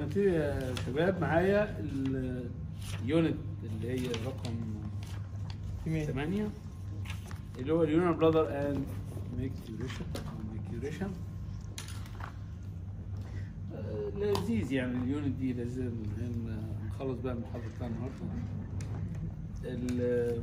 نبتدي يا شباب معايا اليونت اللي هي رقم تمام 8 اللي هو اليونر بلادر اند ميكيوريشن ميكيوريشن لذيذ يعني اليونت دي لازم إن نخلص بقى المحاضرة بتاع النهارده ال-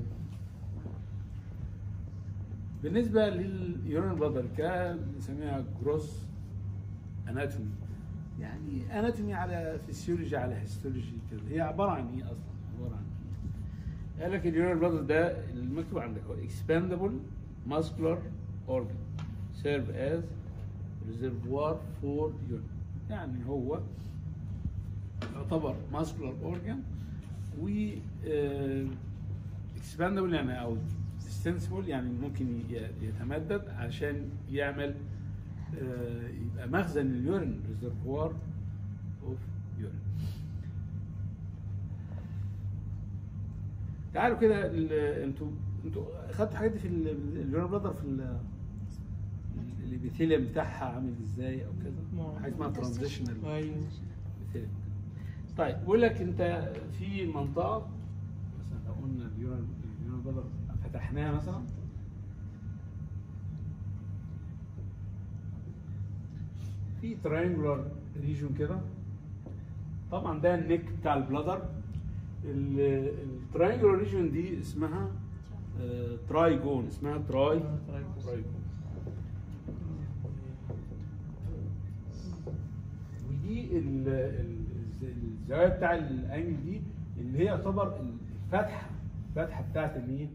بالنسبة لليورين بلادر كان بنسميها جروس اناتومي يعني اناتومي على فيسيولوجي على هيستولوجي كده هي عبارة عن ايه اصلا؟ عبارة عن ايه؟ قال لك اليورين بلادر ده المكتوب عندك هو expandable muscular organ serve as reservoir for urine يعني هو يعتبر muscular organ و آه، expandable يعني او extensible يعني ممكن ي- يتمدد عشان يعمل آه، يبقى مخزن اليورين reservoir of urine تعالوا كده ال- انتوا انتوا خدتوا حاجات دي في ال- اليورين بلادر في ال- الابيثيليوم بتاعها عامل ازاي او كده نعم. حاجه اسمها ترانزيشنال ايوه ابيثيليوم طيب بيقول لك انت في منطقه مثلا لو قلنا اليورين اليورين بلادر فتحناها مثلا في ترينجولار ريجون كده طبعا ده النك بتاع البلادر الترينجولار ريجون دي اسمها آه، ترايجون اسمها تراي ترايجون ودي ال- ال- الزوايا بتاع الانجل دي اللي هي يعتبر الفتحه الفتحه بتاعت المين؟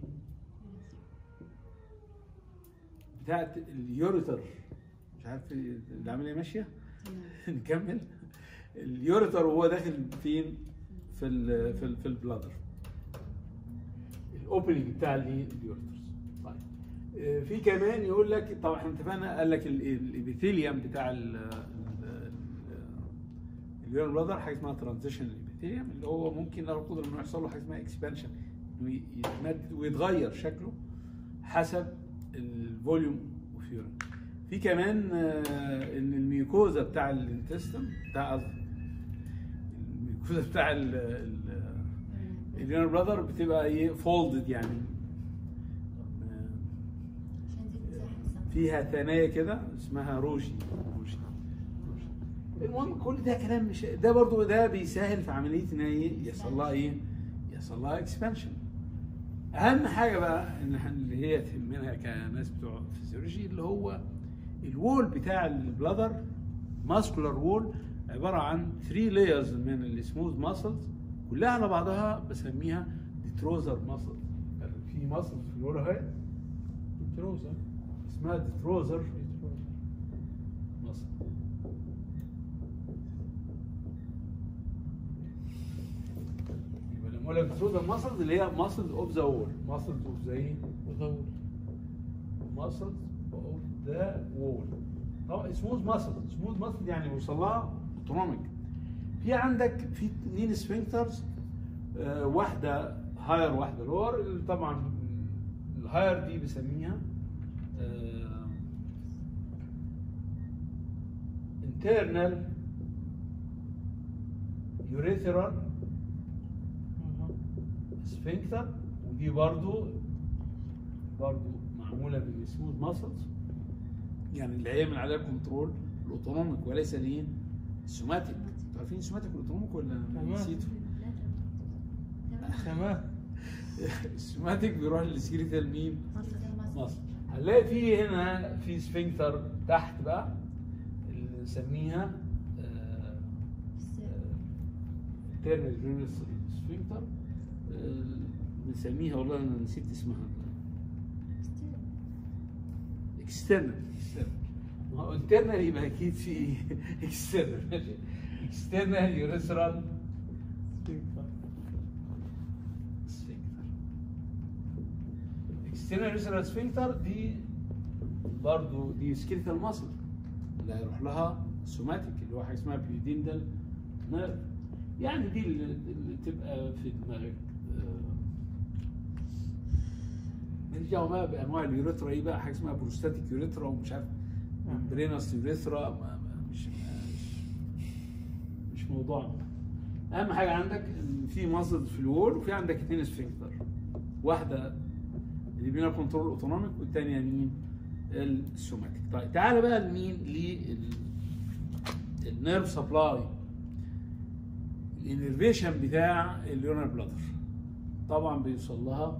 بتاعت اليوريتر مش عارف العمليه ماشيه؟ نكمل اليوريتر وهو داخل فين؟ في ال في ال في البلادر الاوبننج بتاع الايه؟ اليوريترز طيب آه، في كمان يقول لك طبعا احنا اتفقنا قال لك ال- الابيثيليوم بتاع ال- ال- ال- اليورين بلادر حاجه اسمها ترانزيشن الابيثيليوم اللي هو ممكن له القدره انه يحصل له حاجه اسمها اكسبانشن انه يتمدد ويتغير شكله حسب الفوليوم اوف يورين في كمان آه، ان الميوكوزا بتاع الانتستين بتاع قصدي الميوكوزا بتاع ال- ال- اليورين بلادر بتبقى ايه فولدد يعني آه، فيها ثنايا كده اسمها روجي روجي روجي. المهم كل ده كلام مش ده برضو ده بيسهل في عمليه ان هي يحصل لها ايه؟ يحصل لها اكسبانشن اهم حاجه بقى ان إحنا اللي هي تهمنا كناس بتوع فيزيولوجي اللي هو الوول بتاع البلادر ماسكولار وول عباره عن 3 لايرز من السموث ماسلز كلها على بعضها بسميها ديتروزر ماسل في ماسل في الوول اهي تروزة اسمها ديتروزر مصر يبقى لما اقول لك ديتروزر ماسلز اللي هي ماسلز اوف ذا وول ماسلز اوف ذا ايه؟ وضوء ماسلز اوف ذا وول طبعا سموث ماسل سموث ماسل يعني بيوصل لها اوتونوميك في عندك في اثنين سفنكترز آه واحده هاير واحده لور طبعا الهاير دي بسميها آه internal urethral sphincter ودي برضو برضو معموله بالسموث ماسلز يعني اللي هيعمل عليها كنترول الاوتونوميك وليس الايه؟ السوماتيك انتوا عارفين السوماتيك والاوتونوميك ولا تمام. نسيتوا؟ تمام السوماتيك بيروح للسكريتال مين؟ مصر هنلاقي في هنا في سفنكتر تحت بقى اللي نسميها تيرمال فينوس سفنكتر بنسميها والله انا نسيت اسمها اكسترنال ما هو انترنال يبقى اكيد في اكسترنال ماشي اكسترنال يوريثرال سفنكتر اكسترنال يوريثرال سفنكتر دي برضو دي سكيلتال ماسل اللي هيروح لها سوماتيك اللي هو حاجه اسمها بيوديندال نيرف يعني دي اللي, اللي تبقى في دماغك آه، ماليش دعوه بقى بانواع اليوريثرا ايه بقى حاجه اسمها بروستاتيك يوريثرا ومش عارف ممبرينس يوريثرا ما- ما- مش مش مش موضوع موضوعنا اهم حاجه عندك ان في مصدر في الوول وفي عندك اثنين سفنكتر واحده اللي بينا كنترول اوتونوميك والثانيه مين السوماتيك طيب تعالى بقى لمين للنيرف سبلاي الانرفيشن بتاع اليونر بلادر طبعا بيوصل لها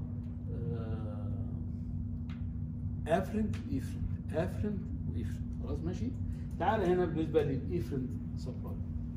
افرنت وايفرنت افرنت وايفرنت خلاص ماشي تعالى هنا بالنسبه للايفرنت سبلاي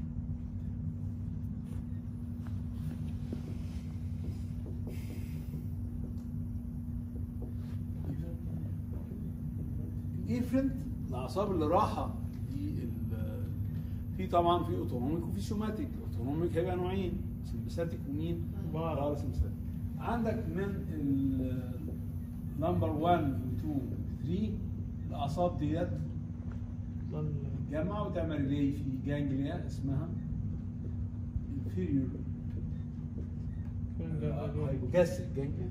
الايفرنت الاعصاب اللي راحه دي ال- في طبعا في اوتونوميك وفي سوماتيك الاوتونوميك هيبقى نوعين سمباثيك ومين؟ باراسمباثيك عندك من النمبر 1 و 2 و 3 الاعصاب ديت ظل تجمع وتعمل ريلي في جانجليا اسمها inferior hypogastric جانجليا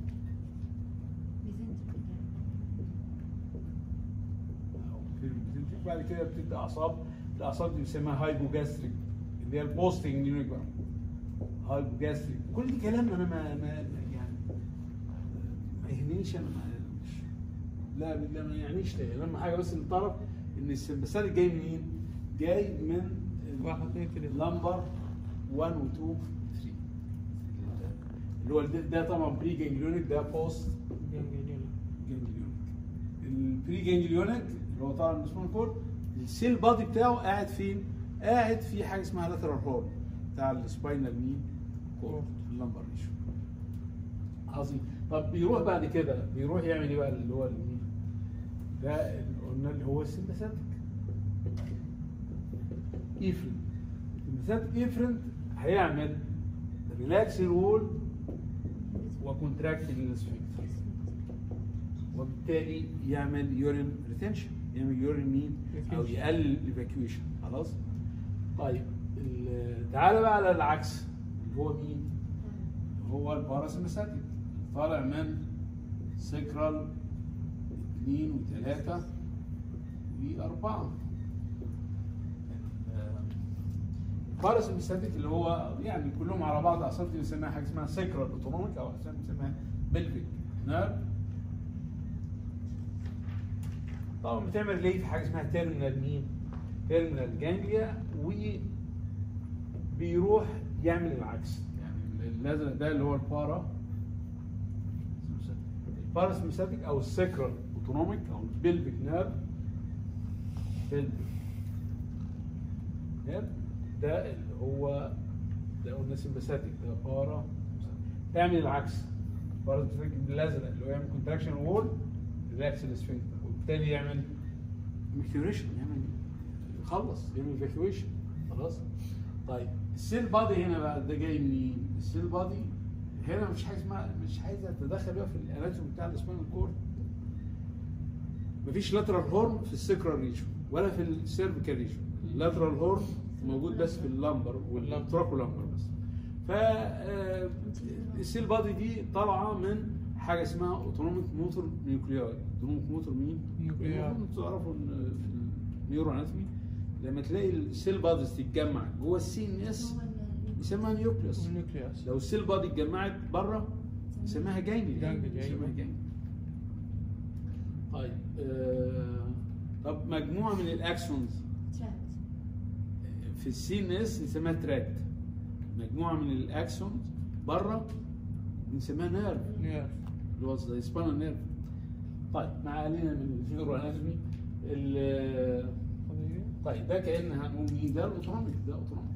بعد كده بتبدا اعصاب الاعصاب دي بنسميها هايبوجاستريك اللي هي البوستنج نيوروجرام هايبوجاستريك كل دي كلام انا ما, ما يعني ما يهمنيش انا ما مش لا لا ما يعنيش ليه اهم حاجه بس ان تعرف ان السمبثاليك جاي منين؟ جاي من واحد اثنين ثلاثة لمبر 1 و 2 و 3 اللي هو ده, ده طبعا بري جانجليونيك ده بوست جنجليون جانجليونيك البري جانجليونيك اللي هو طبعا السمول كورد السيل بادي بتاعه قاعد فين؟ قاعد في حاجه اسمها لاترال هورن بتاع السباينال مين؟ كورد اللمبر ريشو عظيم طب بيروح بعد كده بيروح يعمل ايه بقى اللي هو المين؟ ده اللي قلنا اللي هو السمباثيك ايفرنت السمباثيك ايفرنت هيعمل ريلاكس الوول وكونتراكت للسفنكتر وبالتالي يعمل يورين ريتنشن يعمل يورين مين او Retention. يقلل الايفاكيويشن خلاص طيب ال- تعالى بقى على العكس اللي هو مين هو الباراسمباثيك طالع من سكرال اثنين وثلاثة وأربعة الباراسمباثيك اللي هو يعني كلهم على بعض أعصاب دي بنسميها حاجة اسمها سكرال اوتونوميك أو أحسن بنسميها بلفيك نيرف طبعا بتعمل ليه في حاجة اسمها تيرمينال مين؟ تيرمينال جانجليا وبيروح يعمل العكس يعني الازرق ده اللي هو البارا الباراسمباثيك او السكرال اوتونوميك او البلفيك نيرف بلفيك نيرف ده اللي هو ده قلنا سمباثيك ده بارا تعمل العكس باراسمباثيك الازرق اللي هو يعمل كونتراكشن وول ريلاكس السفنكتر وبالتالي يعمل ميكيوريشن يعمل يخلص يعمل ايفاكيويشن خلاص طيب السيل بادي هنا بقى ده جاي منين؟ السيل بادي هنا مش حاجه اسمها مش عايزه تتدخل بقى في الاناتومي بتاع السباينال كورد مفيش لاترال هورن في السكرال ريجون ولا في السيرفيكال ريجون اللاترال هورن موجود بس في اللمبر والتراكولامبر بس ف آه، السيل بادي دي طالعه من حاجه اسمها اوتونوميك موتور نيوكلياي اوتونوميك موتور مين؟ نيوكلياي. انتوا تعرفوا إن في النيورو اناتومي لما تلاقي السيل باديز تتجمع جوه السي ان اس يسموها نيوكليوس النيوكليوس لو السيل بادي اتجمعت بره يسميها جانجليا جانجليا، أيوة. يسميها جانجليا طيب آه طب مجموعه من الاكسونز في السي ان اس نسميها تراكت مجموعه من الاكسونز بره بنسميها نيرف نيرف اللي هو زي سباينال نيرف طيب ما علينا من الفيجر اناتومي ال- قضية طيب ده كان هنقول مين ده الاوتونوميك ده اوتونوميك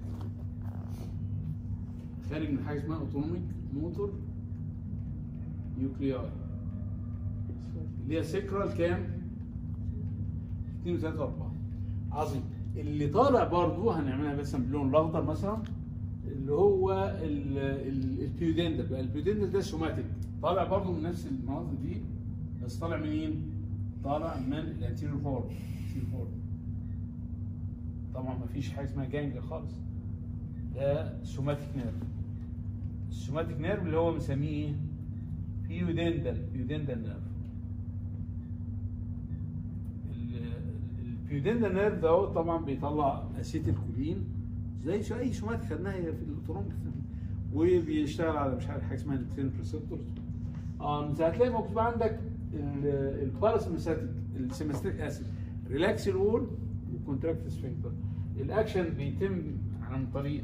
خارج من حاجه اسمها اوتونوميك موتور نيوكلياي اللي هي سكرال كام 2 و 3 4 عظيم اللي طالع برضو هنعملها مثلا باللون الاخضر مثلا اللي هو ال- ال- البيودندل بقى البيودندل ده سوماتيك طالع برضو من نفس المناطق دي بس طالع منين؟ طالع من الانتيريور هورن الانتيريور هورن طبعا ما فيش حاجه اسمها جانجليا خالص ده سوماتيك نيرف السوماتيك نيرف اللي هو بنسميه ايه؟ بيودندل بيودندل نيرف ال- البيودندل نيرف ده طبعا بيطلع اسيتيل كولين زي شو اي سومات خدناها هي في الاوتونوميك وبيشتغل على مش عارف حاجه اسمها الكترين ريسبتورز اه هتلاقي مكتوب عندك الباراسمساتيك السيمستريك اسيد ريلاكس الوول وكونتراكت سفنكتر الاكشن بيتم عن طريق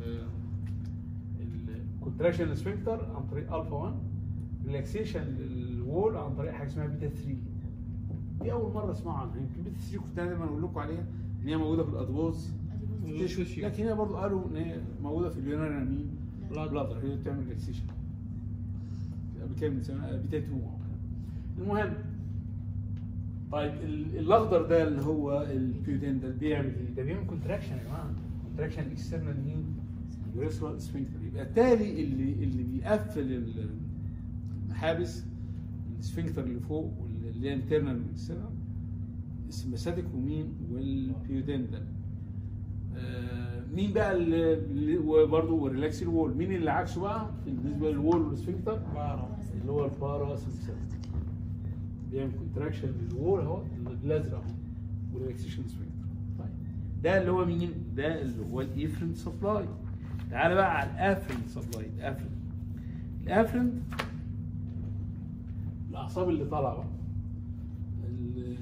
الكونتراكشن سفنكتر عن طريق الفا 1 ريلاكسيشن للوول عن طريق حاجه اسمها بيتا 3 دي اول مره اسمع عنها يمكن بيتا 3 كنت دايما اقول لكم عليها ان هي موجوده في الادووز Tissue. لكن هي برضه قالوا ان هي موجوده في اليونان مين؟ Blood. بلادر هي بتعمل ريلاكسيشن قبل كده بنسميها بيتا 2 المهم طيب ال- الاخضر ده اللي هو البيودين ده بيعمل ايه؟ ده بيعمل كونتراكشن يا جماعه كونتراكشن اكسترنال مين؟ يوريثرال سفنكتر يبقى التالي اللي اللي بيقفل ال- المحابس السفنكتر اللي فوق واللي هي انترنال واكسترنال السمباثيك ومين؟ والبيودندال آه، مين بقى اللي اللي- وبرضه الريلاكس الوول مين اللي عكسه بقى بالنسبه للوول والسفنكتر بارا اللي هو البارا بيعمل كونتراكشن للوول اهو الازرق اهو وريلاكسيشن سفنكتر طيب ده اللي هو مين؟ ده اللي هو الايفرنت سبلاي تعال بقى على الافرنت سبلاي الافرنت الافرنت الاعصاب اللي طالعه بقى ال-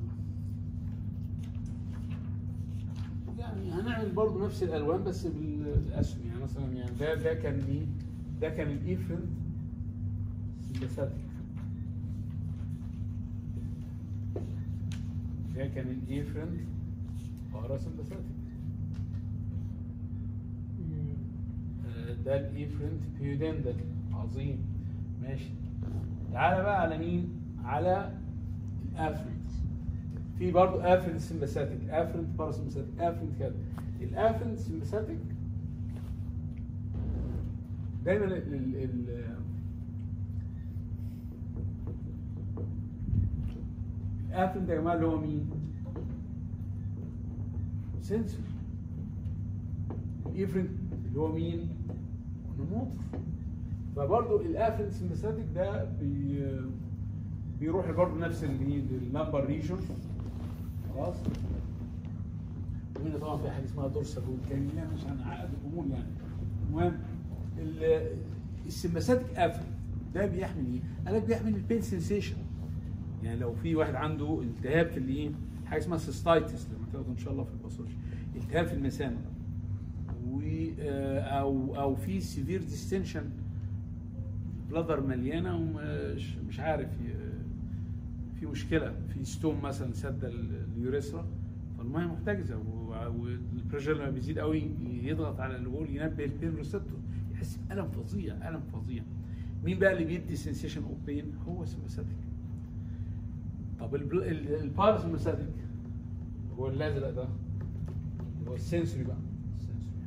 يعني هنعمل برضه نفس الالوان بس بالاسهم يعني مثلا يعني ده ده كان ايه؟ ده كان الايفرنت سمباثيك ده كان الايفرنت باراسمباثيك آه، ده الايفرنت بيودندل عظيم ماشي تعالى بقى على مين؟ على الافرنت في برضه افرنت سمباثيك افرنت باراسمباثيك افرنت كده الافرنت سمباثيك دايما ال ال ال الافرنت يا جماعه اللي هو مين؟ سنسور الافرنت اللي هو مين؟ نموطر فبرضه الافرنت سمباثيك ده بي بيروح برضه نفس النمبر ريجن خلاص وهنا طبعا في حاجه اسمها دورسال والكاميلا مش هنعقد الامور يعني المهم ال- السمباثيك افرنت ده بيحمل ايه؟ قال لك بيحمل البين سنسيشن يعني لو في واحد عنده التهاب في الايه؟ حاجه اسمها سيستايتس لما تاخده ان شاء الله في الباثولوجي التهاب في المثانه و آه، او او في سيفير ديستنشن بلادر مليانه ومش مش عارف ي- في مشكله في ستون مثلا سد ال- اليوريثرا فالميه محتجزه و- والبريشر لما بيزيد قوي يضغط على الوول ينبه البين ريسبتور يحس بالم فظيع الم فظيع مين بقى اللي بيدي سنسيشن اوف بين هو سمباثيك طب الباراسمباثيك هو الازرق ده هو السنسوري بقى السنسوري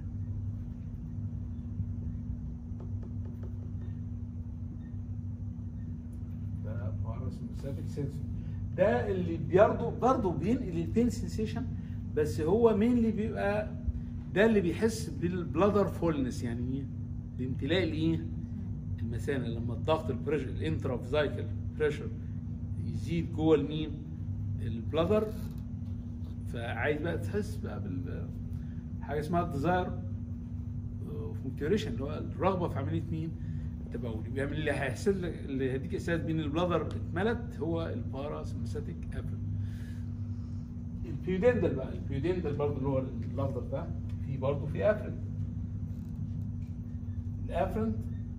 ده باراسمباثيك سنسوري ده اللي برضه برضه بينقل البين سنسيشن بس هو مين اللي بيبقى ده اللي بيحس بالبلادر فولنس يعني ايه؟ بامتلاء الايه؟ المثانه لما الضغط البريشر الانترافزايكل بريشر يزيد جوه المين؟ البلادر فعايز بقى تحس بقى بال حاجه اسمها الديزاير اوف موتيوريشن اللي هو الرغبه في عمليه مين؟ التبول بيعمل اللي هيحس لك اللي هيديك احساس بان البلادر اتملت هو البارا سمباثيك ابل البيودندل بقى البيودندل برضه اللي هو الاخضر ده في برضه في افرنت الافرنت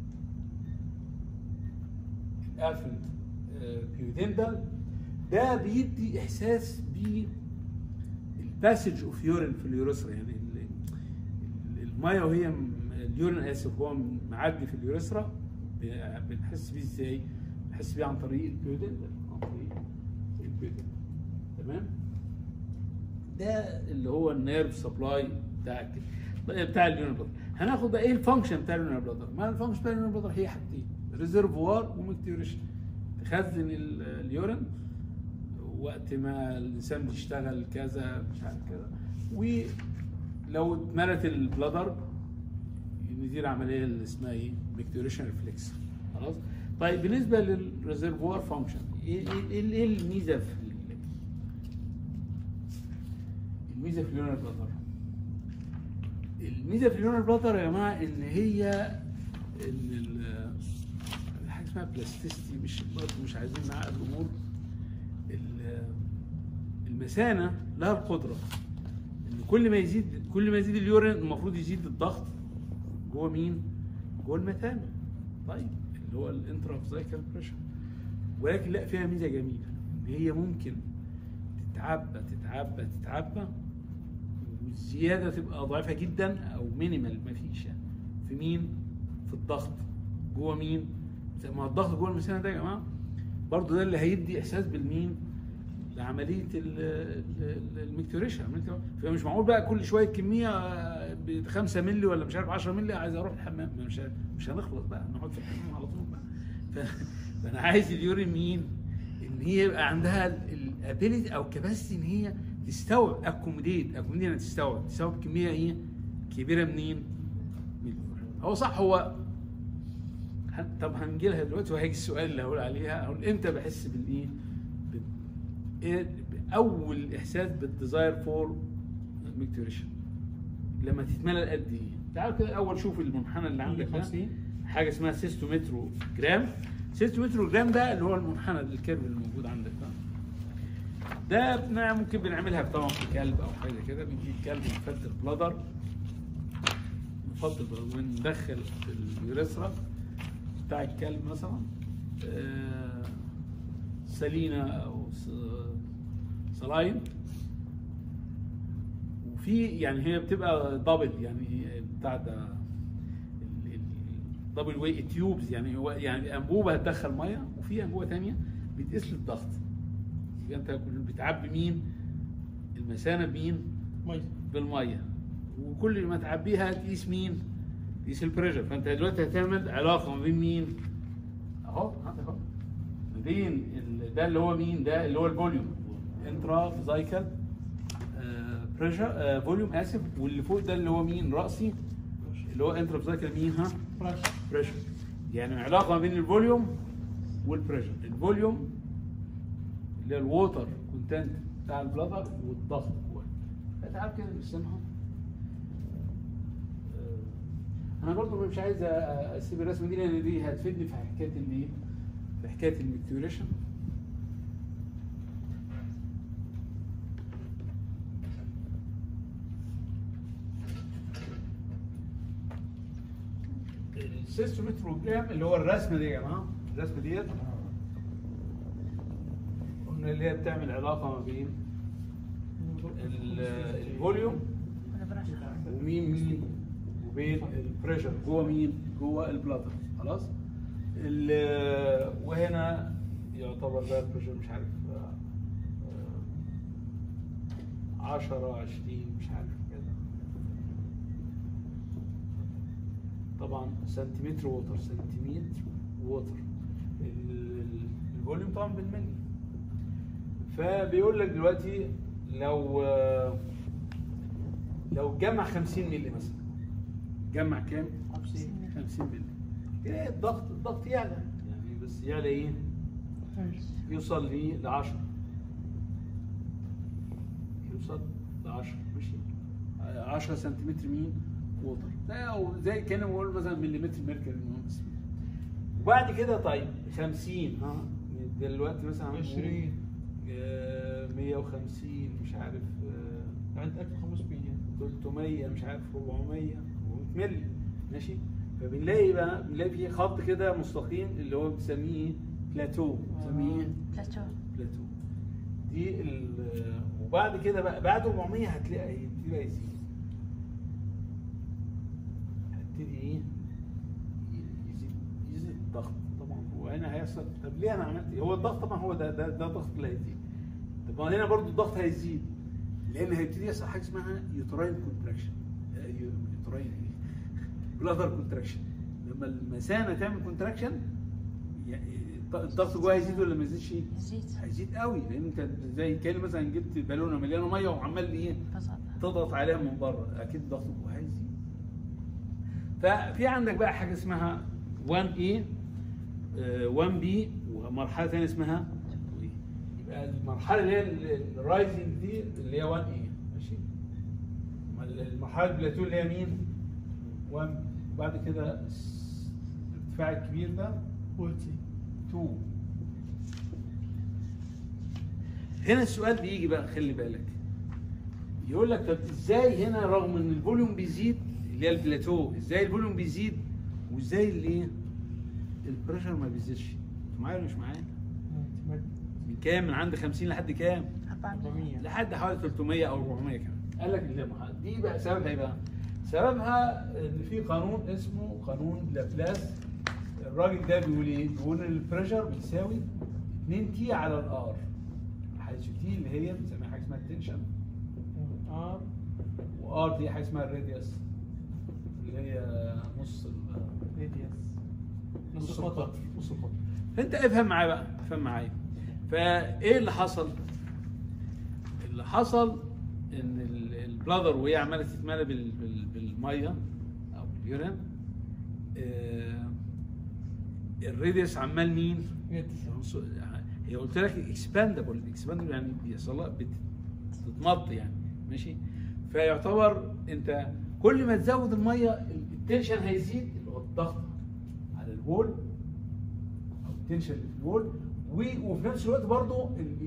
الافرنت آه، بيودندل ده بيدي احساس ب الباسج اوف يورين في اليوريثرا يعني ال- ال- الميه وهي م- اليورين اسف هو معدي في اليوريثرا ب- بنحس بيه ازاي؟ بنحس بيه عن طريق البيودندل عن طريق البيودندل تمام؟ ده اللي هو النيرف سبلاي بتاع ال- بتاع اليورين بلادر هناخد بقى ايه الفانكشن بتاع اليورين بلادر؟ ما الفانكشن بتاع اليورين بلادر هي حاجتين ريزرفوار ومكتيوريشن تخزن ال- اليورين وقت ما الانسان بيشتغل كذا مش عارف كذا ولو اتملت البلادر ندير عمليه اللي اسمها ايه؟ ميكتوريشن ريفلكس خلاص؟ طيب بالنسبه للريزرفوار فانكشن ايه ايه ايه إيه الميزه في ال- الميزه في اليورين بلادر الميزه في اليورال بلاتر يا جماعه ان هي ان ال- حاجه اسمها بلاستيستي مش برضه مش عايزين نعقد الامور ال- المثانه لها القدره ان كل ما يزيد كل ما يزيد اليورين المفروض يزيد الضغط جوه مين؟ جوه المثانه طيب اللي هو الانترافزايكال بريشر ولكن لا فيها ميزه جميله ان هي ممكن تتعبى تتعبى تتعبى والزياده تبقى ضعيفه جدا او مينيمال مفيش يعني في مين؟ في الضغط جوه مين؟ ما هو الضغط جوه المثانه ده يا جماعه برضه ده اللي هيدي احساس بالمين؟ لعمليه الميكتوريشن فمش معقول بقى كل شويه كميه ب 5 مللي ولا مش عارف 10 مللي عايز اروح الحمام ما مش مش هنخلص بقى نقعد في الحمام على طول بقى ف- فانا عايز اليورين مين؟ ان هي يبقى عندها الابيليتي او كباسيتي ان هي تستوعب اكوموديت اكوموديت يعني تستوعب تستوعب كميه ايه؟ كبيره منين؟ من اليورين هو صح هو هن- طب هنجي لها دلوقتي وهيجي السؤال اللي هقول عليها هقول امتى بحس بالايه؟ بال- إيه اول احساس بالديزاير فور ميكتوريشن لما تتملى قد ايه؟ تعالوا كده اول شوف المنحنى اللي عندك ده 50 حاجه اسمها سيستومترو جرام سيستومترو جرام ده اللي هو المنحنى الكيرف اللي موجود عندك ده ده بن- ممكن بنعملها طبعا في كلب او حاجه كده بنجيب كلب نفتح بلادر نفضل وندخل اليوريثرا بتاع الكلب مثلا آه، سلينه او س- سلاين وفي يعني هي بتبقى دبل يعني بتاع ده دبل واي تيوبز يعني هو يعني انبوبه هتدخل ميه وفي انبوبه ثانيه بتقيس لي الضغط يبقى انت كل- بتعبي مين المثانه بمين ميه بالميه وكل ما تعبيها تقيس مين تقيس البريشر فانت دلوقتي هتعمل علاقه ما بين مين اهو عندك اهو ما بين ال- ده اللي هو مين ده اللي هو الفوليوم انترا فيزايكال بريشر فوليوم اسف واللي فوق ده اللي هو مين راسي اللي هو انترا فيزايكال مين ها فرش بريشر يعني علاقه ما بين الفوليوم والبريشر الفوليوم اللي هي الووتر كونتنت بتاع البلادر والضغط جواه فتعال كده نرسمها آه، انا برضو مش عايز أ- اسيب الرسمه دي لان دي هتفيدني في حكايه الايه في حكايه الميكتوريشن السيستومتروجرام اللي هو الرسمه دي يا جماعه الرسمه ديت قلنا اللي هي بتعمل علاقه ما بين ال- الفوليوم ومين مين وبين البريشر جوه مين جوه البلاتر خلاص ال- وهنا يعتبر ده البريشر مش عارف آه، آه، 10 20 مش عارف كده طبعا سنتيمتر ووتر سنتيمتر ووتر ال- ال- الفوليوم طبعا بالملي فبيقول لك دلوقتي لو آه، لو جمع 50 مللي مثلا جمع كام؟ 50 50 مللي كده الضغط الضغط يعلى يعني بس يعلى ايه؟ يوصل ليه ل 10 يوصل ل 10 ماشي 10 سنتيمتر مين؟ ووتر ده او زي كان بقول مثلا مليمتر ميركوري المهم وبعد كده طيب 50 ها دلوقتي مثلا هنقول، 20 آه، 150 مش عارف آه، عند 1500 300 مش عارف 400 400 مللي ماشي فبنلاقي بقى بنلاقي في خط كده مستقيم اللي هو بنسميه بلاتو بنسميه بلاتو بلاتو دي ال- وبعد كده بقى بعد 400 هتلاقي هيبتدي بقى يزيد هتبتدي ايه ي- يزيد يزيد الضغط طبعا وهنا هيحصل طب ليه انا عملت ايه؟ هو الضغط طبعا هو ده ده ده الضغط اللي هيزيد طب ما هنا برضو الضغط هيزيد لان هيبتدي يحصل حاجه اسمها يوتراين كونتراكشن يوتراين ايه؟ بلادر كونتراكشن لما المثانه تعمل كونتراكشن الضغط جواها هيزيد ولا ما يزيدش؟ يزيد هيزيد قوي لان انت زي كان مثلا جبت بالونه مليانه ميه وعمال ايه بالضبط تضغط عليها من بره اكيد الضغط جواها هيزيد ففي عندك بقى حاجه اسمها 1 a 1 b ومرحله ثانيه اسمها 2A. يبقى المرحله اللي هي الرايزنج دي اللي هي 1 a ماشي المرحله البلاتو اللي هي مين؟ 1 وبعد كده الس- الارتفاع الكبير ده بولتي 2 هنا السؤال بيجي بقى خلي بالك يقول لك طب ازاي هنا رغم ان الفوليوم بيزيد اللي هي البلاتو ازاي الفوليوم بيزيد وازاي الايه البريشر ما بيزيدش انتوا معايا ولا مش معايا من كام من عند 50 لحد كام 400 لحد حوالي 300 او 400 كمان قال لك اللي مح- دي بقى سببها ايه بقى سببها ان في قانون اسمه قانون لابلاس الراجل ده بيقول ايه بيقول ان البريشر بيساوي 2 تي على الار حيث تي اللي هي بنسميها حاجه اسمها التنشن ار وار دي حاجه اسمها الراديوس اللي هي نص ال- راديوس نص نص قطر القطر نص القطر فانت افهم معايا بقى افهم معايا فايه اللي حصل؟ اللي حصل ان ال- البلادر وهي عماله تتملى بال- بال- بالميه او باليورين آه، الريديوس عمال مين؟ راديوس هي قلت لك اكسباندبل الاكسباندبل يعني بيحصل لها بت- بتتمط يعني ماشي فيعتبر انت كل ما تزود الميه التنشن هيزيد اللي هو الضغط على الوول او التنشن اللي في الوول و- وفي نفس الوقت برضه ال-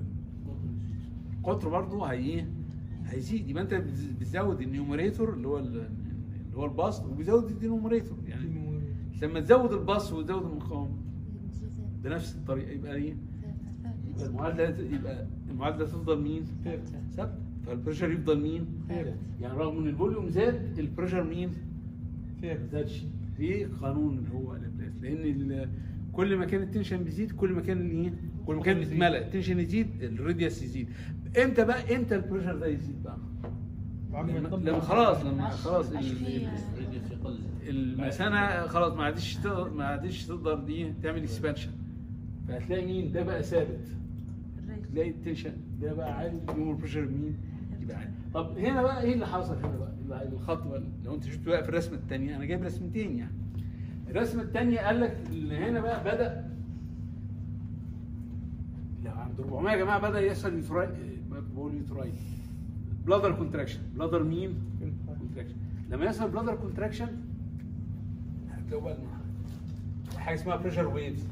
القطر برضه هي ايه؟ هيزيد يبقى انت بتز- بتزود النيوميريتور اللي هو ال- اللي هو البسط وبيزود الدينوميريتور يعني لما تزود البسط وتزود المقام بنفس الطريقه يبقى ايه؟ يبقى المعادله يبقى المعادله تفضل مين؟ ثابتة. ثابته فالبريشر يفضل مين؟ ثابت. يعني رغم ان الفوليوم زاد البريشر مين؟ ما ثابت زادش دي قانون اللي هو لابلاس لان ال- كل ما كان التنشن بيزيد كل ما كان الايه؟ كل ما كان يزيد. بيتملى التنشن يزيد الراديوس يزيد امتى بقى امتى البريشر ده يزيد بقى؟ لما, لما خلاص لما خلاص ال- عشان في- ال- المثانه خلاص ما عادش تقدر ما عادش تقدر دي تعمل اكسبانشن فهتلاقي مين ده بقى ثابت تلاقي التنشن ده بقى عالي يوم البريشر مين يبقى عالي طب هنا بقى ايه اللي حصل هنا بقى يبقى الخط بقى لو انت شفت بقى في الرسمه الثانيه انا جايب رسمتين يعني الرسمه الثانيه قال لك ان هنا بقى بدا لو عند 400 يا جماعه بدا يحصل يوتراي بقول يوتراي بلادر كونتراكشن بلادر مين كونتراكشن لما يحصل بلادر كونتراكشن هتلاقوا بقى المح- حاجه اسمها بريشر ويفز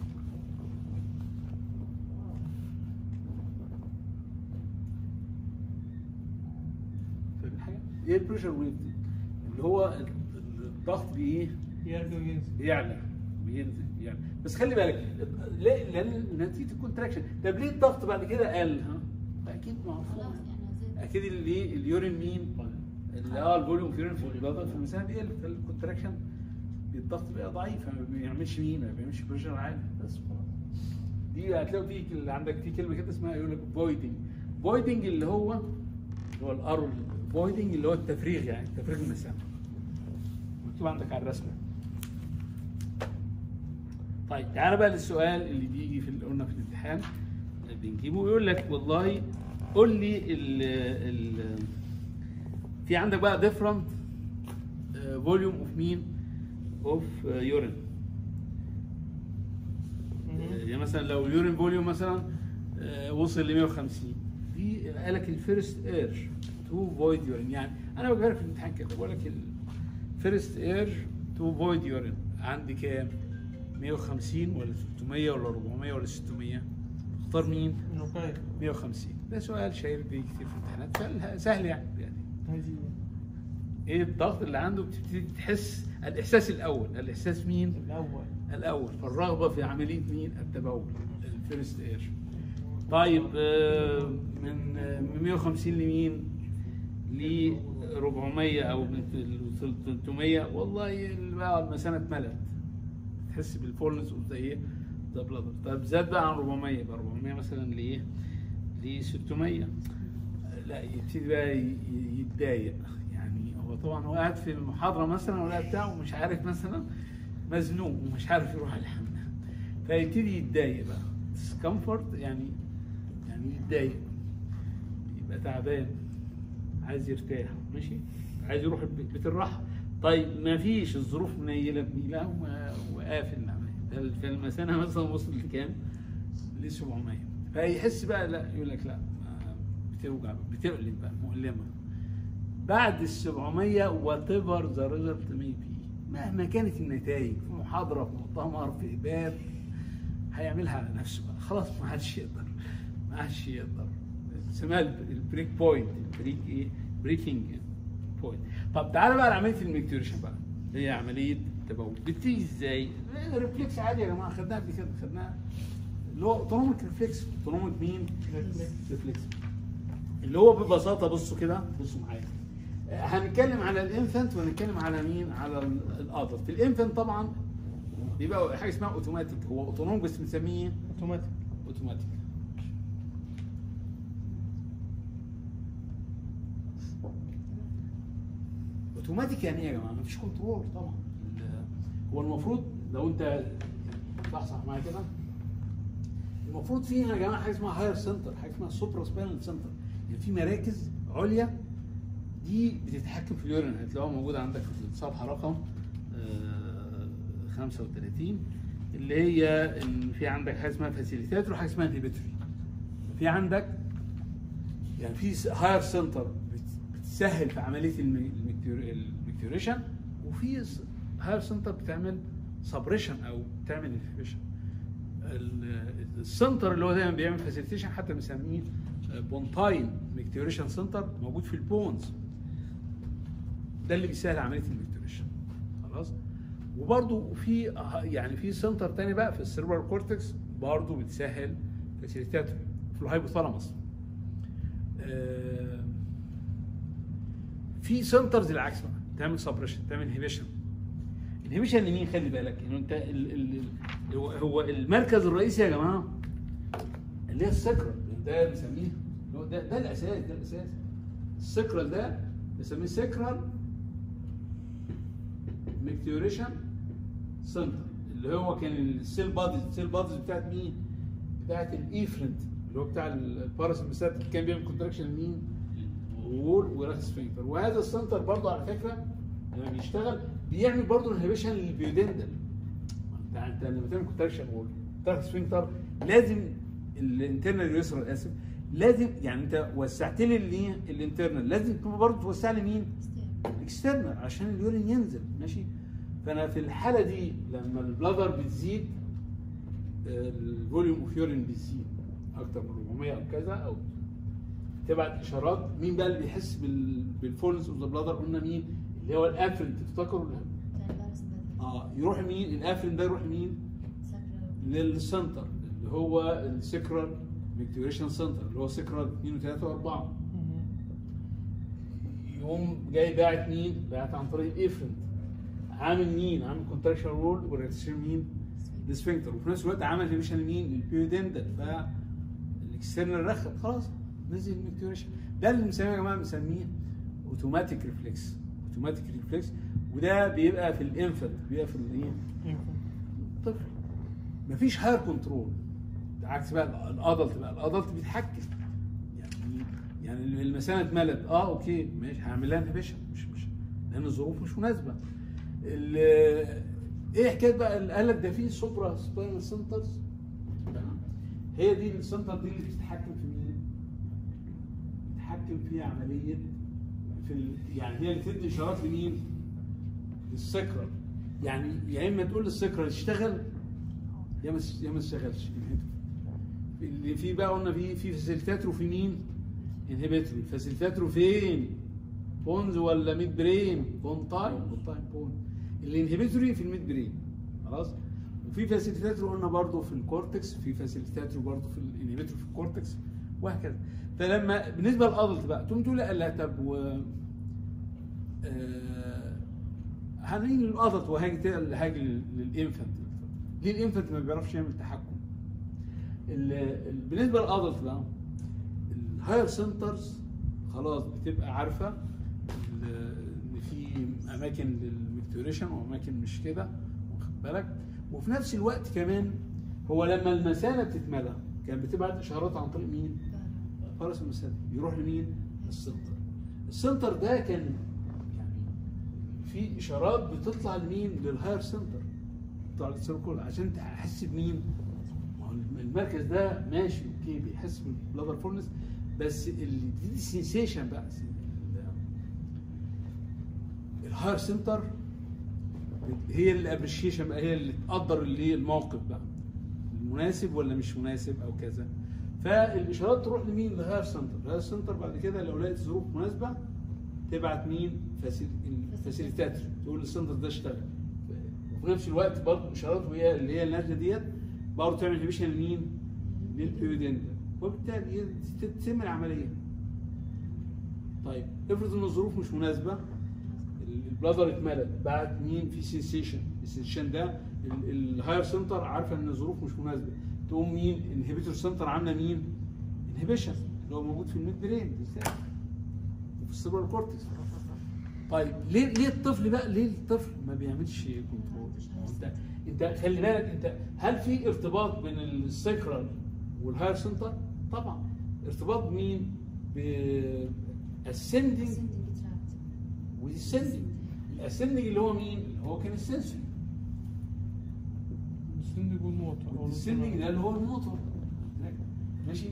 فاهم حاجه؟ ايه البريشر ويف دي؟ اللي هو ال- ال- الضغط بايه؟ يرجع وينزل بيعلى بينزل يعني بس خلي بالك ليه؟ لان نتيجه الكونتراكشن طب ليه الضغط بعد كده قل ها؟ اكيد معروف اكيد اللي اليورين مين؟ اللي اه الفوليوم في في البلد في المثانه بيقل فالكونتراكشن الضغط بقى ضعيف فما بيعملش مين؟ ما بيعملش بريشر عالي بس خلاص دي هتلاقوا في اللي عندك في كلمه كده اسمها يقول لك فويدنج فويدنج اللي هو اللي هو الارو فويدنج اللي هو التفريغ يعني تفريغ المثانه مكتوب عندك على الرسمه طيب تعالى بقى للسؤال اللي بيجي في اللي قلنا في الامتحان بنجيبه ويقول لك والله قول لي ال ال في عندك بقى ديفرنت فوليوم اوف مين اوف يورين يعني مثلا لو اليورين فوليوم مثلا آه، وصل ل 150 دي قال لك الفيرست اير تو فويد يورين يعني انا بجرب في الامتحان كده بقول لك الفيرست اير تو فويد يورين عندي كام؟ 150 ولا 300 ولا 400 ولا 600 اختار مين؟ نقاية 150 ده سؤال شهير بيجي كتير في الامتحانات سهل سهل يعني يعني هذه ايه الضغط اللي عنده بتبتدي تحس الاحساس الاول الاحساس مين؟ الأول الاول فالرغبه في عمليه مين التبول الفيرست اير طيب آه، من آه، من 150 لمين ل 400 او من 300 والله ال- بقى المثانه اتملت تحس بالفولنس اوف ذا ايه ذا بلادر طب زاد بقى عن 400 يبقى 400 مثلا لايه ل 600 لا يبتدي بقى ي- ي- يتضايق يعني هو طبعا هو قاعد في المحاضره مثلا ولا بتاعه ومش عارف مثلا مزنوق ومش عارف يروح الحمام فيبتدي يتضايق بقى ديسكمفورت يعني يعني يتضايق يبقى تعبان عايز يرتاح ماشي عايز يروح البيت بيت الراحه طيب ما فيش الظروف منيله بنيله وما- وقافل العمليه فالمثانه مثلا وصل لكام؟ ل 700 فيحس بقى لا يقول لك لا ما بتوجع بتقلب بقى مؤلمه بعد ال 700 وات ايفر ذا ريزلت مي بي مهما كانت النتائج في محاضره في مؤتمر في باب هيعملها على نفسه بقى خلاص ما حدش يقدر ما حدش يقدر اسمها البريك بوينت البريك ايه بريكنج بوينت طب تعالى بقى لعمليه الميكتوريشن بقى هي عمليه تبول بتيجي ازاي؟ ريفلكس عادي يا جماعه خدناها قبل كده خدناها اللي هو اوتونوميك ريفلكس اوتونوميك مين؟ ريفلكس اللي هو ببساطه بصوا كده بصوا معايا هنتكلم على الانفنت وهنتكلم على مين؟ على الادلت في الانفنت طبعا بيبقى حاجه اسمها اوتوماتيك هو اوتونوميك بس بنسميه اوتوماتيك اوتوماتيك اوتوماتيك يعني ايه يا جماعه؟ مفيش كنترول طبعا ال- هو المفروض لو انت صح صح معايا كده المفروض في هنا يا جماعه حاجه اسمها هاير سنتر حاجه اسمها سوبرا سباينال سنتر يعني في مراكز عليا دي بتتحكم في اليورين هتلاقوها موجوده عندك في الصفحه رقم آه، 35 اللي هي ان في عندك حاجه اسمها فاسيليتاتور وحاجه اسمها انهبيتوري في عندك يعني في هاير سنتر بتسهل في عمليه الميكتوريشن وفي هاير سنتر بتعمل سبريشن او بتعمل انهبيشن السنتر اللي هو دايما بيعمل فاسيليتيشن حتى بنسميه بونتاين ميكتوريشن سنتر موجود في البونز ده اللي بيسهل عمليه الميكتوريشن خلاص وبرضو في يعني في سنتر تاني بقى في السيربرال كورتكس برضو بتسهل فاسيليتاتور في الهايبوثالاموس آه، في سنترز العكس بقى تعمل سبريشن تعمل انهبيشن انهبيشن لمين خلي بالك انه انت ال ال هو- هو المركز الرئيسي يا جماعه اللي هي السكرال ده بنسميه هو ده ده الاساس ده الاساس السكرال ده بنسميه سكرال ميكتوريشن سنتر اللي هو كان السيل باديز السيل باديز بتاعت مين؟ بتاعت الايفرنت اللي هو بتاع الباراسمبثات كان بيعمل كونتراكشن لمين؟ وول وراس سفنكتر وهذا السنتر برضه على فكره لما بيشتغل بيعمل برضه انهبيشن للبيودندل انت انت لما تعمل كونتراكشن وول راس سفنكتر لازم الانترنال يسرى اسف لازم يعني انت وسعت لي اللي- الانترنال لازم تبقى برضه توسع لي مين؟ اكسترنال عشان اليورين ينزل ماشي فانا في الحاله دي لما البلادر بتزيد آه، الفوليوم اوف يورين بيزيد اكتر من 400 او كذا او تبعت اشارات مين بقى اللي بيحس بال بالفولنس اوف ذا بلادر قلنا مين اللي هو الافرين تفتكروا اه يروح مين الافرين ده يروح مين للسنتر اللي هو السكرال ميكتوريشن سنتر اللي هو سكرال 2 و3 و4 يقوم جاي باعت مين؟ باعت عن طريق الافرنت عامل مين؟ عامل كونتراكشن رول وريلاكسيشن مين؟ السفنكتر وفي نفس الوقت عمل هيبيشن لمين؟ للبيودندل فالاكسترنال رخب خلاص نزل الميكتوريشن ده اللي بنسميه يا جماعه بنسميه اوتوماتيك ريفلكس اوتوماتيك ريفلكس وده بيبقى في الانفنت بيبقى في الايه؟ الطفل مفيش هاير كنترول عكس بقى الادلت بقى الادلت بيتحكم يعني يعني المثانه اتملت اه اوكي ماشي هعمل لها انهبيشن مش مش لان الظروف مش مناسبه ال- ايه حكايه بقى اللي قال لك ده في سوبرا سباينال سنترز هي دي السنتر دي اللي بتتحكم في مين؟ بتتحكم في عمليه في ال... يعني هي اللي بتدي اشارات لمين؟ للسكرة يعني يا اما تقول للسكرة تشتغل يا ما يا ما تشتغلش اللي في بقى قلنا في في فاسيليتاتور وفي مين؟ انهبيتوري الفاسيليتاتور فين؟ بونز ولا ميد برين؟ بون تايم بون تايم بون الانهبيتوري في الميد برين خلاص وفي فاسيليتاتور قلنا برضه في الكورتكس في فاسيليتاتور برضه في الانهبيتور في الكورتكس وهكذا فلما بالنسبه للادلت بقى تقوم تقول لا لا طب و آه، هنيجي للادلت وهاجي تاني- هاجي لل- للانفنت ليه الانفنت ما بيعرفش يعمل تحكم ال- ال- بالنسبه للادلت بقى الهاير سنترز خلاص بتبقى عارفه ال- ان في اماكن للميكتوريشن واماكن مش كده واخد بالك وفي نفس الوقت كمان هو لما المثانه بتتملى كانت بتبعت اشارات عن طريق مين؟ فرس المثانه يروح لمين؟ السنتر السنتر ده كان يعني في اشارات بتطلع لمين؟ للهاير سنتر بتطلع للسيركل عشان تحس بمين؟ ما هو المركز ده ماشي اوكي بيحس بالبلادر فولنس بس اللي دي سنسيشن بقى الهاير سنتر هي اللي ابريشيشن بقى هي اللي تقدر اللي الموقف بقى مناسب ولا مش مناسب او كذا فالاشارات تروح لمين للهاير سنتر الهاير سنتر بعد كده لو لقيت ظروف مناسبه تبعت مين فاسيليتاتور تقول للسنتر ده اشتغل وفي نفس الوقت برضه الاشارات وهي اللي هي النازله ديت برضه تعمل ديفيشن لمين؟ للبيودنتا وبالتالي تتم العمليه طيب افرض ان الظروف مش مناسبه البلادر اتملت بعد مين في سنسيشن السنسيشن ده ال- الهاير سنتر عارفه ان الظروف مش مناسبه تقوم مين انهبيتور سنتر عامله مين انهبيشن اللي هو موجود في الميد برين بالذات وفي السيربرال كورتكس طيب ليه ليه الطفل بقى ليه الطفل ما بيعملش كنترول انت انت خلي بالك انت هل في ارتباط بين السكرال والهاير سنتر طبعا ارتباط مين بالسندنج والسندنج الاسندنج اللي هو مين اللي هو كان السنسوري السندج والموتور أو السندنج ده اللي هو الموتور ماشي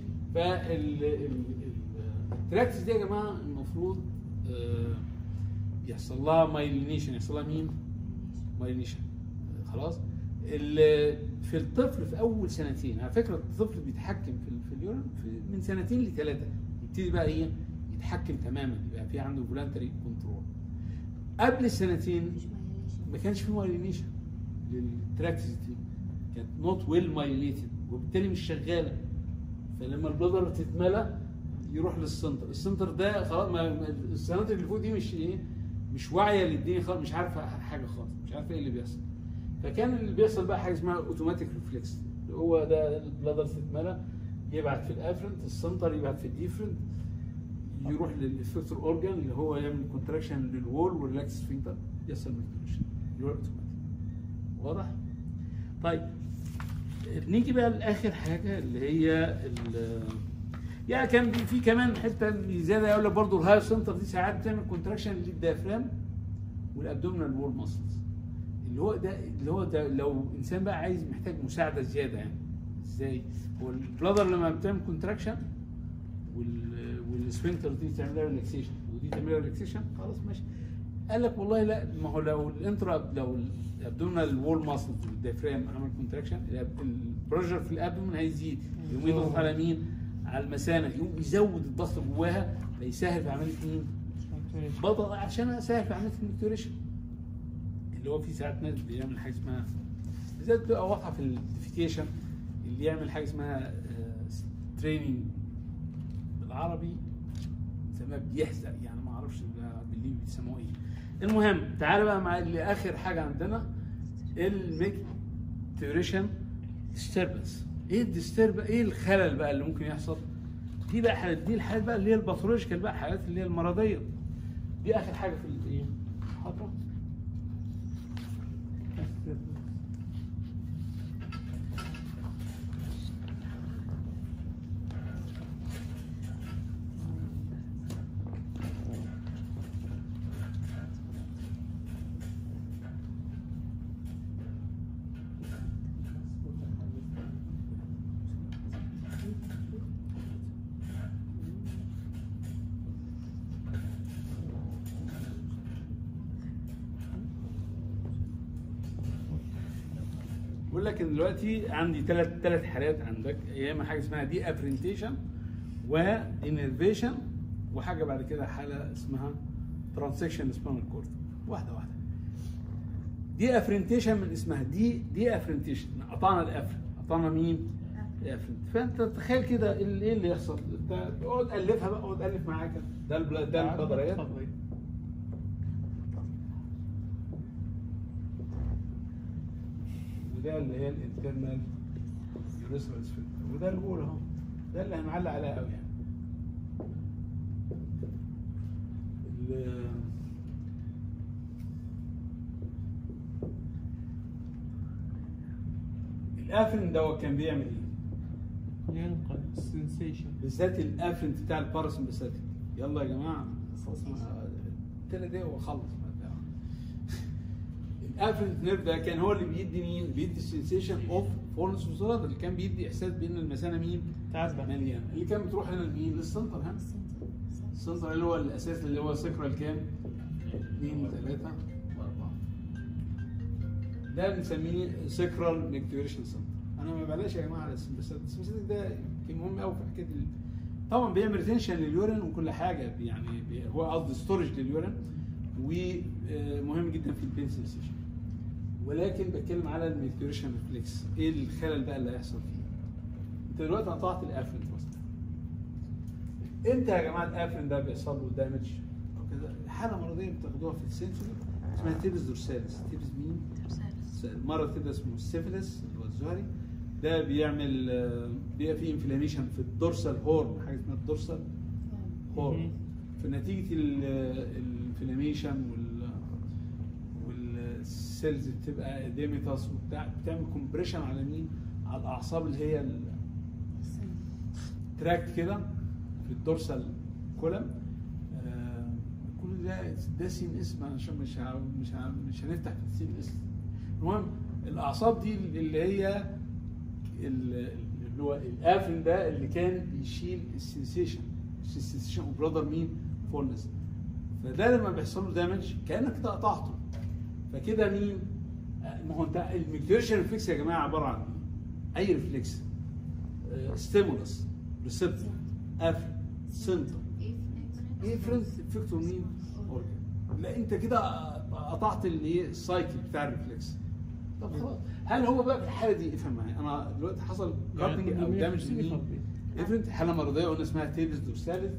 فالتراكتس دي يا جماعه المفروض آه، يحصل لها مايلينيشن يحصل لها مين؟ مايلينيشن خلاص ال- في الطفل في اول سنتين على فكره الطفل بيتحكم في ال- في اليورين في من سنتين لثلاثه يبتدي بقى ايه يتحكم تماما يبقى في عنده فولانتري كنترول قبل السنتين ما كانش في مايلينيشن للتراكتس دي كانت نوت ويل مايليتد وبالتالي مش شغاله فلما البلدر تتملى يروح للسنتر السنتر ده خلاص ما ما- السناتر اللي فوق دي مش ايه مش واعيه للدنيا خالص مش عارفه حاجه خالص مش عارفه ايه اللي بيحصل فكان اللي بيحصل بقى حاجه اسمها اوتوماتيك ريفلكس هو ده البلدر تتملى يبعت في الافرنت السنتر يبعت في الديفرنت يروح للافكتور اورجان اللي هو يعمل كونتراكشن للوول والريلاكس سفنكتر يحصل ميكتوريشن يروح اوتوماتيك واضح؟ طيب نيجي بقى لاخر حاجه اللي هي ال- يعني كان في كمان حته زياده يقول لك برضه الهاير سنتر دي ساعات بتعمل كونتراكشن للديافرام والابدومينال وول ماسلز اللي هو ده اللي هو ده لو انسان بقى عايز محتاج مساعده زياده يعني ازاي؟ هو البلادر لما بتعمل كونتراكشن وال والسفنكتر دي تعمل لها ريلاكسيشن ودي تعمل لها ريلاكسيشن خلاص ماشي قال لك والله لا ما هو لو الانترا لو الابدومينال وول ماسل والديافرام عمل كونتراكشن البريشر في الابدومين هيزيد يقوم يضغط على مين؟ على المثانه يقوم يزود الضغط جواها فيسهل في عمليه مين؟ بضغط عشان اسهل في عمليه الميكتوريشن اللي هو في ساعات ناس بيعمل حاجه اسمها بالذات بتبقى واضحه في الديفيكيشن اللي يعمل حاجه اسمها تريننج بالعربي سماها بيحزق يعني ما اعرفش بقى بالليبي بيسموه ايه المهم تعالى بقى مع اللي اخر حاجه عندنا الميكتوريشن ديستربنس ايه الديسترب ايه الخلل بقى اللي ممكن يحصل دي بقى حالات دي الحالات بقى اللي هي الباثولوجيكال بقى حالات اللي هي المرضيه دي اخر حاجه في الايه المحاضره بقول لك ان دلوقتي عندي ثلاث ثلاث حالات عندك يا اما حاجه اسمها دي ابرنتيشن وانرفيشن وحاجه بعد كده حاله اسمها ترانسكشن سبينال كورد واحده واحده دي افرنتيشن من اسمها دي دي افرنتيشن قطعنا الافر قطعنا مين؟ الافرنت فانت تخيل كده ال- ايه اللي يحصل انت اقعد الفها بقى اقعد الف معايا كده ده البلا- ده البدريات وده اللي هي الانترنال يوريثرال سفنكتر وده الاولى اهو ده اللي هنعلق عليها قوي يعني ال- الافرن دوت كان بيعمل ايه؟ ينقل السنسيشن بالذات الافرنت بتاع الباراسمباثيك يلا يا جماعه خلاص ثلاث دقايق واخلص الافرنت نيرف ده كان هو اللي بيدي مين؟ بيدي السنسيشن اوف فولنس وزرادة اللي كان بيدي احساس بان المثانه مين؟ تعبى مليانه اللي كان بتروح هنا لمين؟ للسنتر ها؟ السنتر اللي هو الاساس اللي هو سكرال كام؟ اثنين وثلاثة وأربعة ده بنسميه سكرال نكتيوريشن سنتر أنا ما بلاش يا جماعة على السمباثيك السمباثيك ده يمكن مهم قوي في حكاية ال- طبعا بيعمل ريتنشن لليورين وكل حاجة يعني بي- هو قصدي ستورج لليورين ومهم جدا في البين سنسيشن ولكن بتكلم على الميكتوريشن ريفلكس ايه الخلل بقى اللي هيحصل فيه انت دلوقتي قطعت الافرنت مثلا امتى يا جماعه الافرنت ده بيحصل له دامج او كده حاله مرضيه بتاخدوها في السنسوري اسمها تيبس دورساليس تيبس مين مرض كده اسمه السيفلس اللي هو الزهري ده بيعمل آه، بيبقى فيه انفلاميشن في الدورسال هورن حاجه اسمها الدورسال هورن مم. فنتيجه الانفلاميشن وال والسيلز بتبقى ديميتاس وبتاع بتعمل كومبريشن على مين؟ على الاعصاب اللي هي التراكت كده في الدورسال كولم آه كل ده ده سين اسم عشان مش ه- مش ه- مش هنفتح في السين اسم المهم الاعصاب دي اللي هي ال- اللي هو القافل ده اللي كان بيشيل السنسيشن السنسيشن اوف برادر مين فولنس فده لما بيحصل له دامج كانك كده قطعته فكده مين آه، ما هو انت الميكتوريشن ريفلكس يا جماعه عباره عن ايه؟ اي ريفلكس ستيمولس ريسبتور قفل سنتر افرنت افكتور مين؟ organ. لا انت كده قطعت اللي هي السايكل بتاع الريفلكس طب خلاص هل هو بقى في الحاله دي افهم معايا انا دلوقتي حصل كارتنج او يعني دامج بيحصل لمين؟ إيه؟ افرنت حاله مرضيه قلنا اسمها تيبس دورساليس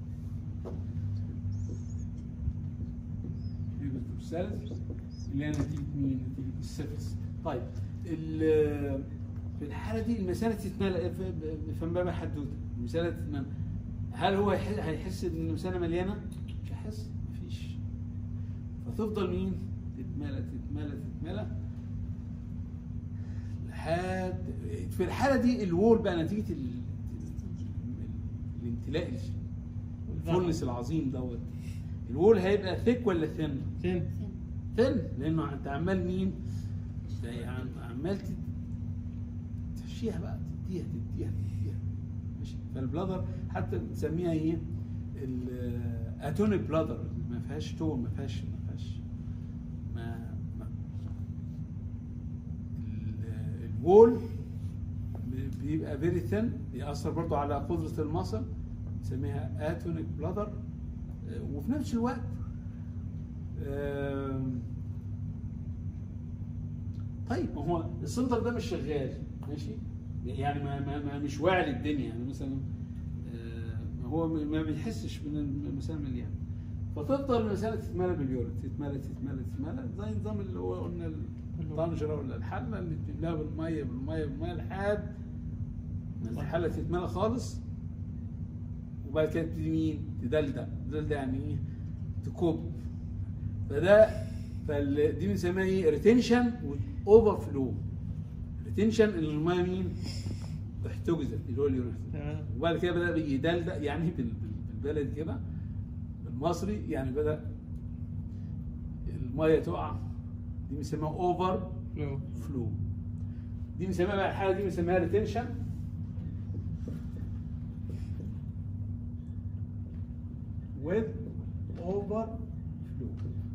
تيبس دورساليس اللي هي نتيجه مين؟ نتيجه السيفلس طيب ال- في الحاله دي المثانه تتملى فم باب حدوته المثانه تتملى هل هو هيح- هيحس ان المثانه مليانه؟ مش هيحس مفيش فتفضل مين؟ تتملى تتملى تتملى لحد في الحاله دي الوول بقى نتيجه ال... ال- الامتلاء الفولنس العظيم دوت الوول هيبقى ثيك ولا ثين؟ زين ثين لانه انت عمال مين؟ انت عم- عمال تت- تمشيها بقى تديها تديها تديها ماشي فالبلادر حتى بنسميها ايه؟ الاتونيك بلادر ما فيهاش تون ما فيهاش ما فيهاش ما, ما ال- الوول ب- بيبقى فيري ثين بيأثر برضو على قدرة المصل نسميها اتونيك بلادر وفي نفس الوقت آم، طيب ما هو السنتر ده مش شغال ماشي يعني ما, ما, ما مش واعي للدنيا يعني مثلا آه، ما هو ما ما بيحسش من المسألة مليان فتفضل المسألة تتملى باليورين تتملى تتملى تتملى زي نظام اللي هو قلنا الطنجرة ولا الحلة اللي بتملاها بالمية بالمية بالمية لحد ما الحلة تتملى خالص وبعد كده تبتدي مين؟ تدلدق تدلدق يعني ايه؟ تكب فده فال- دي بنسميها ايه؟ ريتنشن واوفر فلو ريتنشن اللي الميه مين؟ احتجزت اللي هو اليورين تمام وبعد كده بدا يدلدق يعني بال- بال- بالبلد كده المصري يعني بدا الميه تقع دي بنسميها اوفر لو فلو دي بنسميها بقى الحاله دي بنسميها ريتنشن with over flow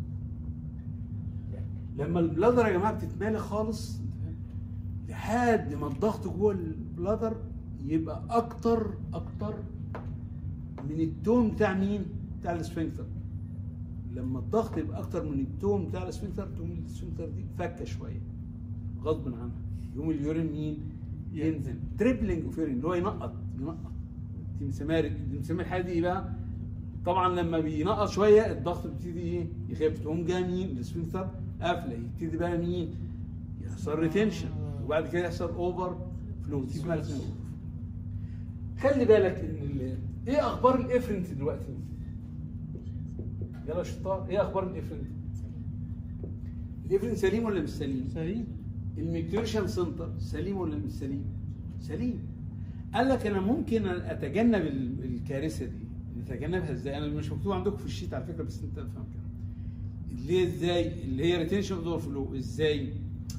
لما البلادر يا جماعه بتتمالي خالص لحد ما الضغط جوه البلادر يبقى اكتر اكتر من التون بتاع مين؟ بتاع الاسفنكتر لما الضغط يبقى اكتر من التون بتاع الاسفنكتر تقوم الاسفنكتر دي فكه شويه غصب عنها يقوم اليورين مين؟ ينزل تريبلينج اوف يورين اللي هو ينقط ينقط دي بنسميها دي بنسميها الحاله دي ايه بقى؟ طبعا لما بينقط شويه الضغط بيبتدي ايه؟ يخف تقوم جاي مين؟ الاسفنكتر قافله يبتدي بقى مين؟ يحصل ريتنشن وبعد كده يحصل اوفر فلو دي اسمها ريتنشن خلي بالك ان ال- ايه اخبار الافرنت دلوقتي؟ يلا يا شطار ايه اخبار الافرنت؟ الافرنت سليم ولا مش سليم؟ سليم الميكتوريشن سنتر سليم ولا مش سليم؟ سليم قال لك انا ممكن اتجنب ال- الكارثه دي نتجنبها ازاي؟ انا مش مكتوب عندكم في الشيت على فكره بس انت تفهم كده اللي هي ازاي؟ اللي هي ريتنشن اوف فلو ازاي؟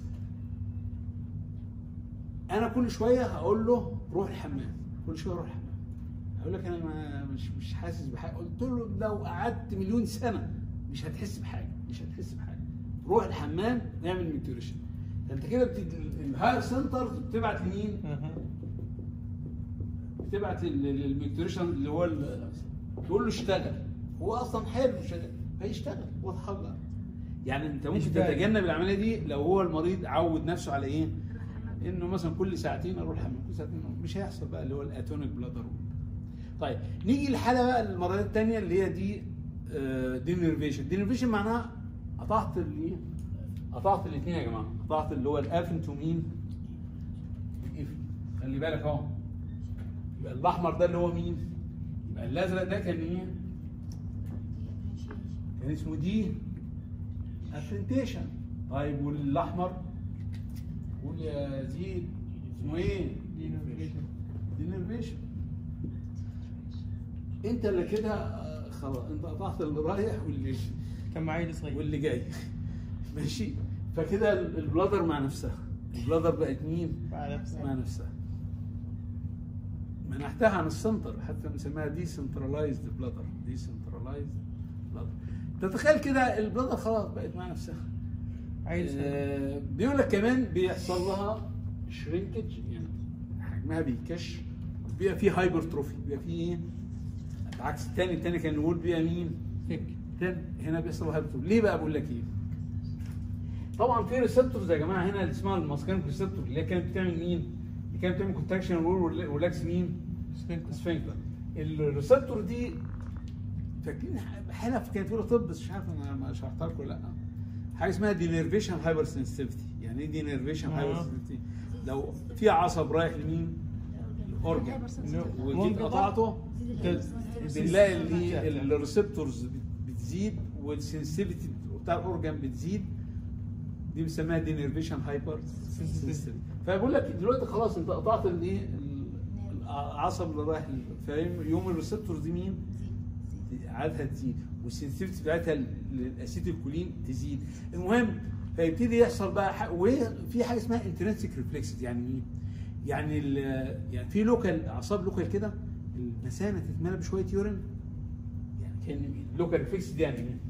انا كل شويه هقول له روح الحمام كل شويه روح الحمام هقول لك انا ما مش مش حاسس بحاجه قلت له لو قعدت مليون سنه مش هتحس بحاجه مش هتحس بحاجه روح الحمام اعمل ميكتوريشن انت كده بتدي الهاير سنترز بتبعت لمين؟ أها. بتبعت للميكتوريشن اللي هو ال- تقول له اشتغل هو اصلا حلو شغال هيشتغل واضحه ولا لا؟ يعني انت ممكن إجباري. تتجنب العمليه دي لو هو المريض عود نفسه على ايه؟ انه مثلا كل ساعتين اروح الحمام كل ساعتين أروح. مش هيحصل بقى اللي هو الاتونيك بلادر طيب نيجي للحاله بقى المرات الثانيه اللي هي دي دينيرفيشن دينيرفيشن معناها قطعت الايه؟ قطعت الاثنين يا جماعه قطعت اللي هو الافن تو مين؟ الإفن. خلي بالك اهو يبقى الاحمر ده اللي هو مين؟ يبقى الازرق ده كان ايه؟ كان اسمه دي افرنتيشن طيب والاحمر قول يا زيد اسمه ايه؟ Denervation. دينيرفيشن انت اللي كده آه، خلاص انت قطعت اللي رايح واللي كان معي صغير واللي جاي ماشي فكده ال- البلادر مع نفسها البلادر بقت مين؟ مع نفسه مع نفسها منحتها عن السنتر حتى بنسميها دي سنترلايزد بلادر دي سنترلايزد بلادر تتخيل كده البلادر خلاص بقت مع نفسها عيل صغير آه، بيقول لك كمان بيحصل لها شرينكج يعني حجمها بيكش بيبقى فيه هايبرتروفي بيبقى فيه ايه؟ عكس التاني التاني كان نقول بيبقى مين؟ ثيك تاني هنا بيحصل له هايبرتروفي ليه بقى بقول لك ايه؟ طبعا في ريسبتورز يا جماعه هنا اللي اسمها الماسكانيك ريسبتور اللي هي كانت بتعمل مين؟ اللي كانت بتعمل كونتراكشن ولاكس مين؟ سفنكتر الريسبتور دي فاكرين حاله كانت في طب بس مش عارف انا ما شرحتها لكم ولا لا حاجه اسمها دينيرفيشن هايبر سنسيتيفيتي يعني ايه دينيرفيشن آه. هايبر سنسيتيفيتي لو في عصب رايح لمين الاورجن وجيت منقطع. قطعته تد- بنلاقي اللي الريسبتورز بتزيد والسنسيتيفيتي بتاع الاورجن بتزيد دي بنسميها دينيرفيشن هايبر سنسيتيفيتي فبقول لك دلوقتي خلاص انت قطعت الايه العصب اللي رايح فاهم يوم الريسبتورز دي مين عادها تزيد والسنسيتيفيتي بتاعتها للاسيتيلكولين تزيد المهم فيبتدي يحصل بقى ح- وفي حاجه اسمها انترنسيك ريفلكسز يعني ايه؟ يعني ال- يعني في لوكال اعصاب لوكال كده المثانه تتملى بشويه يورين يعني كان لوكال ريفلكس دي يعني ايه؟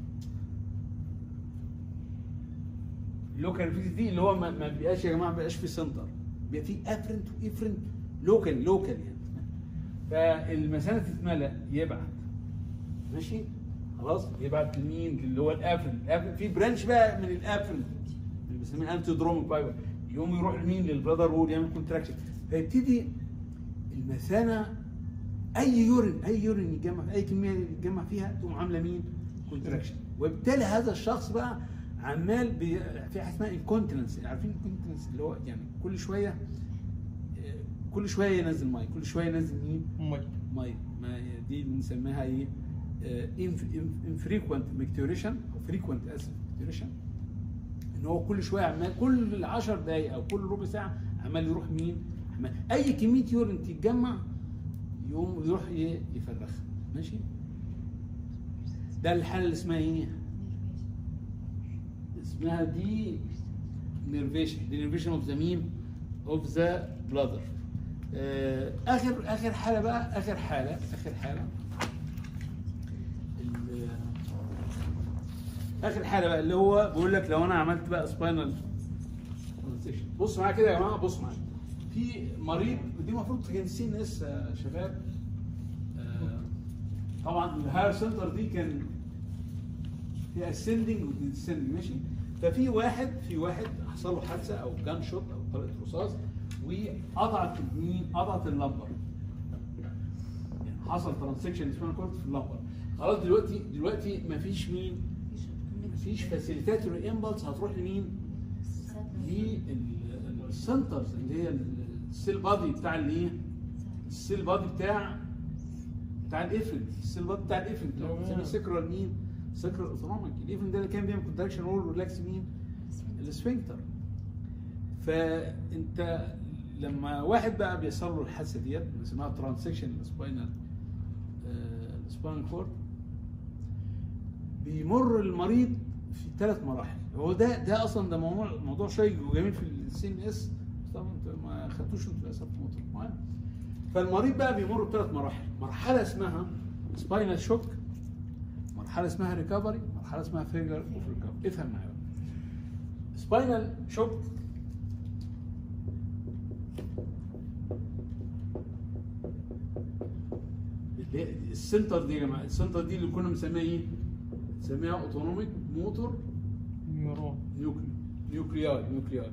اللوكال ريفلكس دي اللي هو ما, ما بيبقاش يا جماعه ما بيبقاش في سنتر بيبقى في افرنت وافرنت لوكال لوكال يعني فالمثانه تتملى يبعت ماشي خلاص يبعت لمين اللي هو الافرنت الافرنت في برانش بقى من الافرنت اللي بنسميه انتي دروميك بايبر يقوم يروح لمين للبرادر وول يعمل كونتراكشن فيبتدي المثانه اي يورين اي يورين يتجمع اي كميه يتجمع فيها تقوم عامله مين؟ كونتراكشن وبالتالي هذا الشخص بقى عمال بي... في حاجه اسمها انكونتنس عارفين الكونتنس اللي هو يعني كل شويه آه، كل شويه ينزل ميه كل شويه ينزل مين؟ مي ميه ما دي اللي بنسميها ايه؟ انفريكوينت ميكتوريشن او فريكوينت اسف ميكتوريشن ان هو كل شويه عمال كل 10 دقائق او كل ربع ساعه عمال يروح مين؟ عمال اي كميه يورين تتجمع يقوم يروح ايه؟ يفرخها ماشي؟ ده الحاله اللي اسمها ايه؟ اسمها دي نيرفيشن دي نيرفيشن اوف ذا مين؟ اوف ذا بلادر اخر اخر حاله بقى اخر حاله اخر حاله ال- اخر حاله بقى اللي هو بيقول لك لو انا عملت بقى سباينال بص معايا كده يا جماعه بص معايا في مريض دي المفروض كان سي ان اس يا شباب آه، طبعا الهاير سنتر دي كان في اسندنج وديسندنج ماشي ففي واحد في واحد حصل له حادثه او جان شوت او طلقه رصاص وقطعت مين؟ قطعت اللمبر يعني حصل ترانسكشن اسمها كورت في اللمبر خلاص دلوقتي دلوقتي مفيش مين؟ مفيش فاسيليتاتوري امبلس هتروح لمين؟ للسنترز اللي هي السيل بادي بتاع الايه؟ السيل بادي بتاع بتاع الافرنت السيل بادي بتاع الافرنت اللي هو بنسميه سكرال مين؟ سكرال اوتونوميك الافرنت ده اللي كان بيعمل كونتراكشن وول ريلاكس مين؟ السفنكتر فانت لما واحد بقى بيحصل له الحادثه ديت اسمها ترانسكشن سباينال سباينال كورد بيمر المريض في ثلاث مراحل هو ده ده اصلا ده موضوع موضوع شيق وجميل في السي ان اس طبعا انتوا ما خدتوش انتوا للاسف في مصر المهم فالمريض بقى بيمر بثلاث مراحل مرحله اسمها سباينال شوك مرحله اسمها ريكفري مرحله مرحله اسمها فيجر اوف ريكفري افهم معايا سباينال شوك اللي هي السنتر دي يا جماعه السنتر دي اللي كنا بنسميها ايه؟ بنسميها اوتونوميك موتور نيورون نيوكلي نيوكلياي نيوكلياي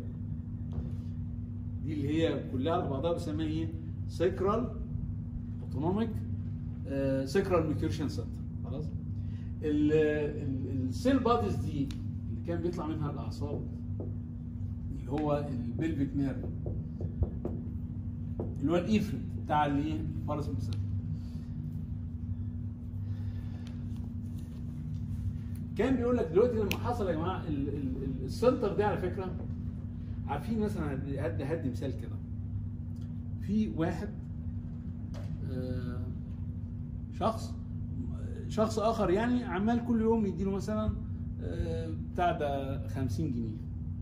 دي اللي هي كلها على بعضها بنسميها ايه؟ سيكرال اوتونوميك سيكرال ميكيورشن سنتر خلاص ال- ال- السيل باديز دي اللي كان بيطلع منها الاعصاب اللي هو البلفيك نيرف اللي هو الايفرت بتاع الايه؟ الباراسمبثيك كان بيقول لك دلوقتي لما حصل يا جماعه ال- ال- ال- السنتر ده على فكره عارفين مثلا هدي- هدي هدي مثال كده في واحد آه، شخص شخص اخر يعني عمال كل يوم يديله مثلا آه، بتاع ده 50 جنيه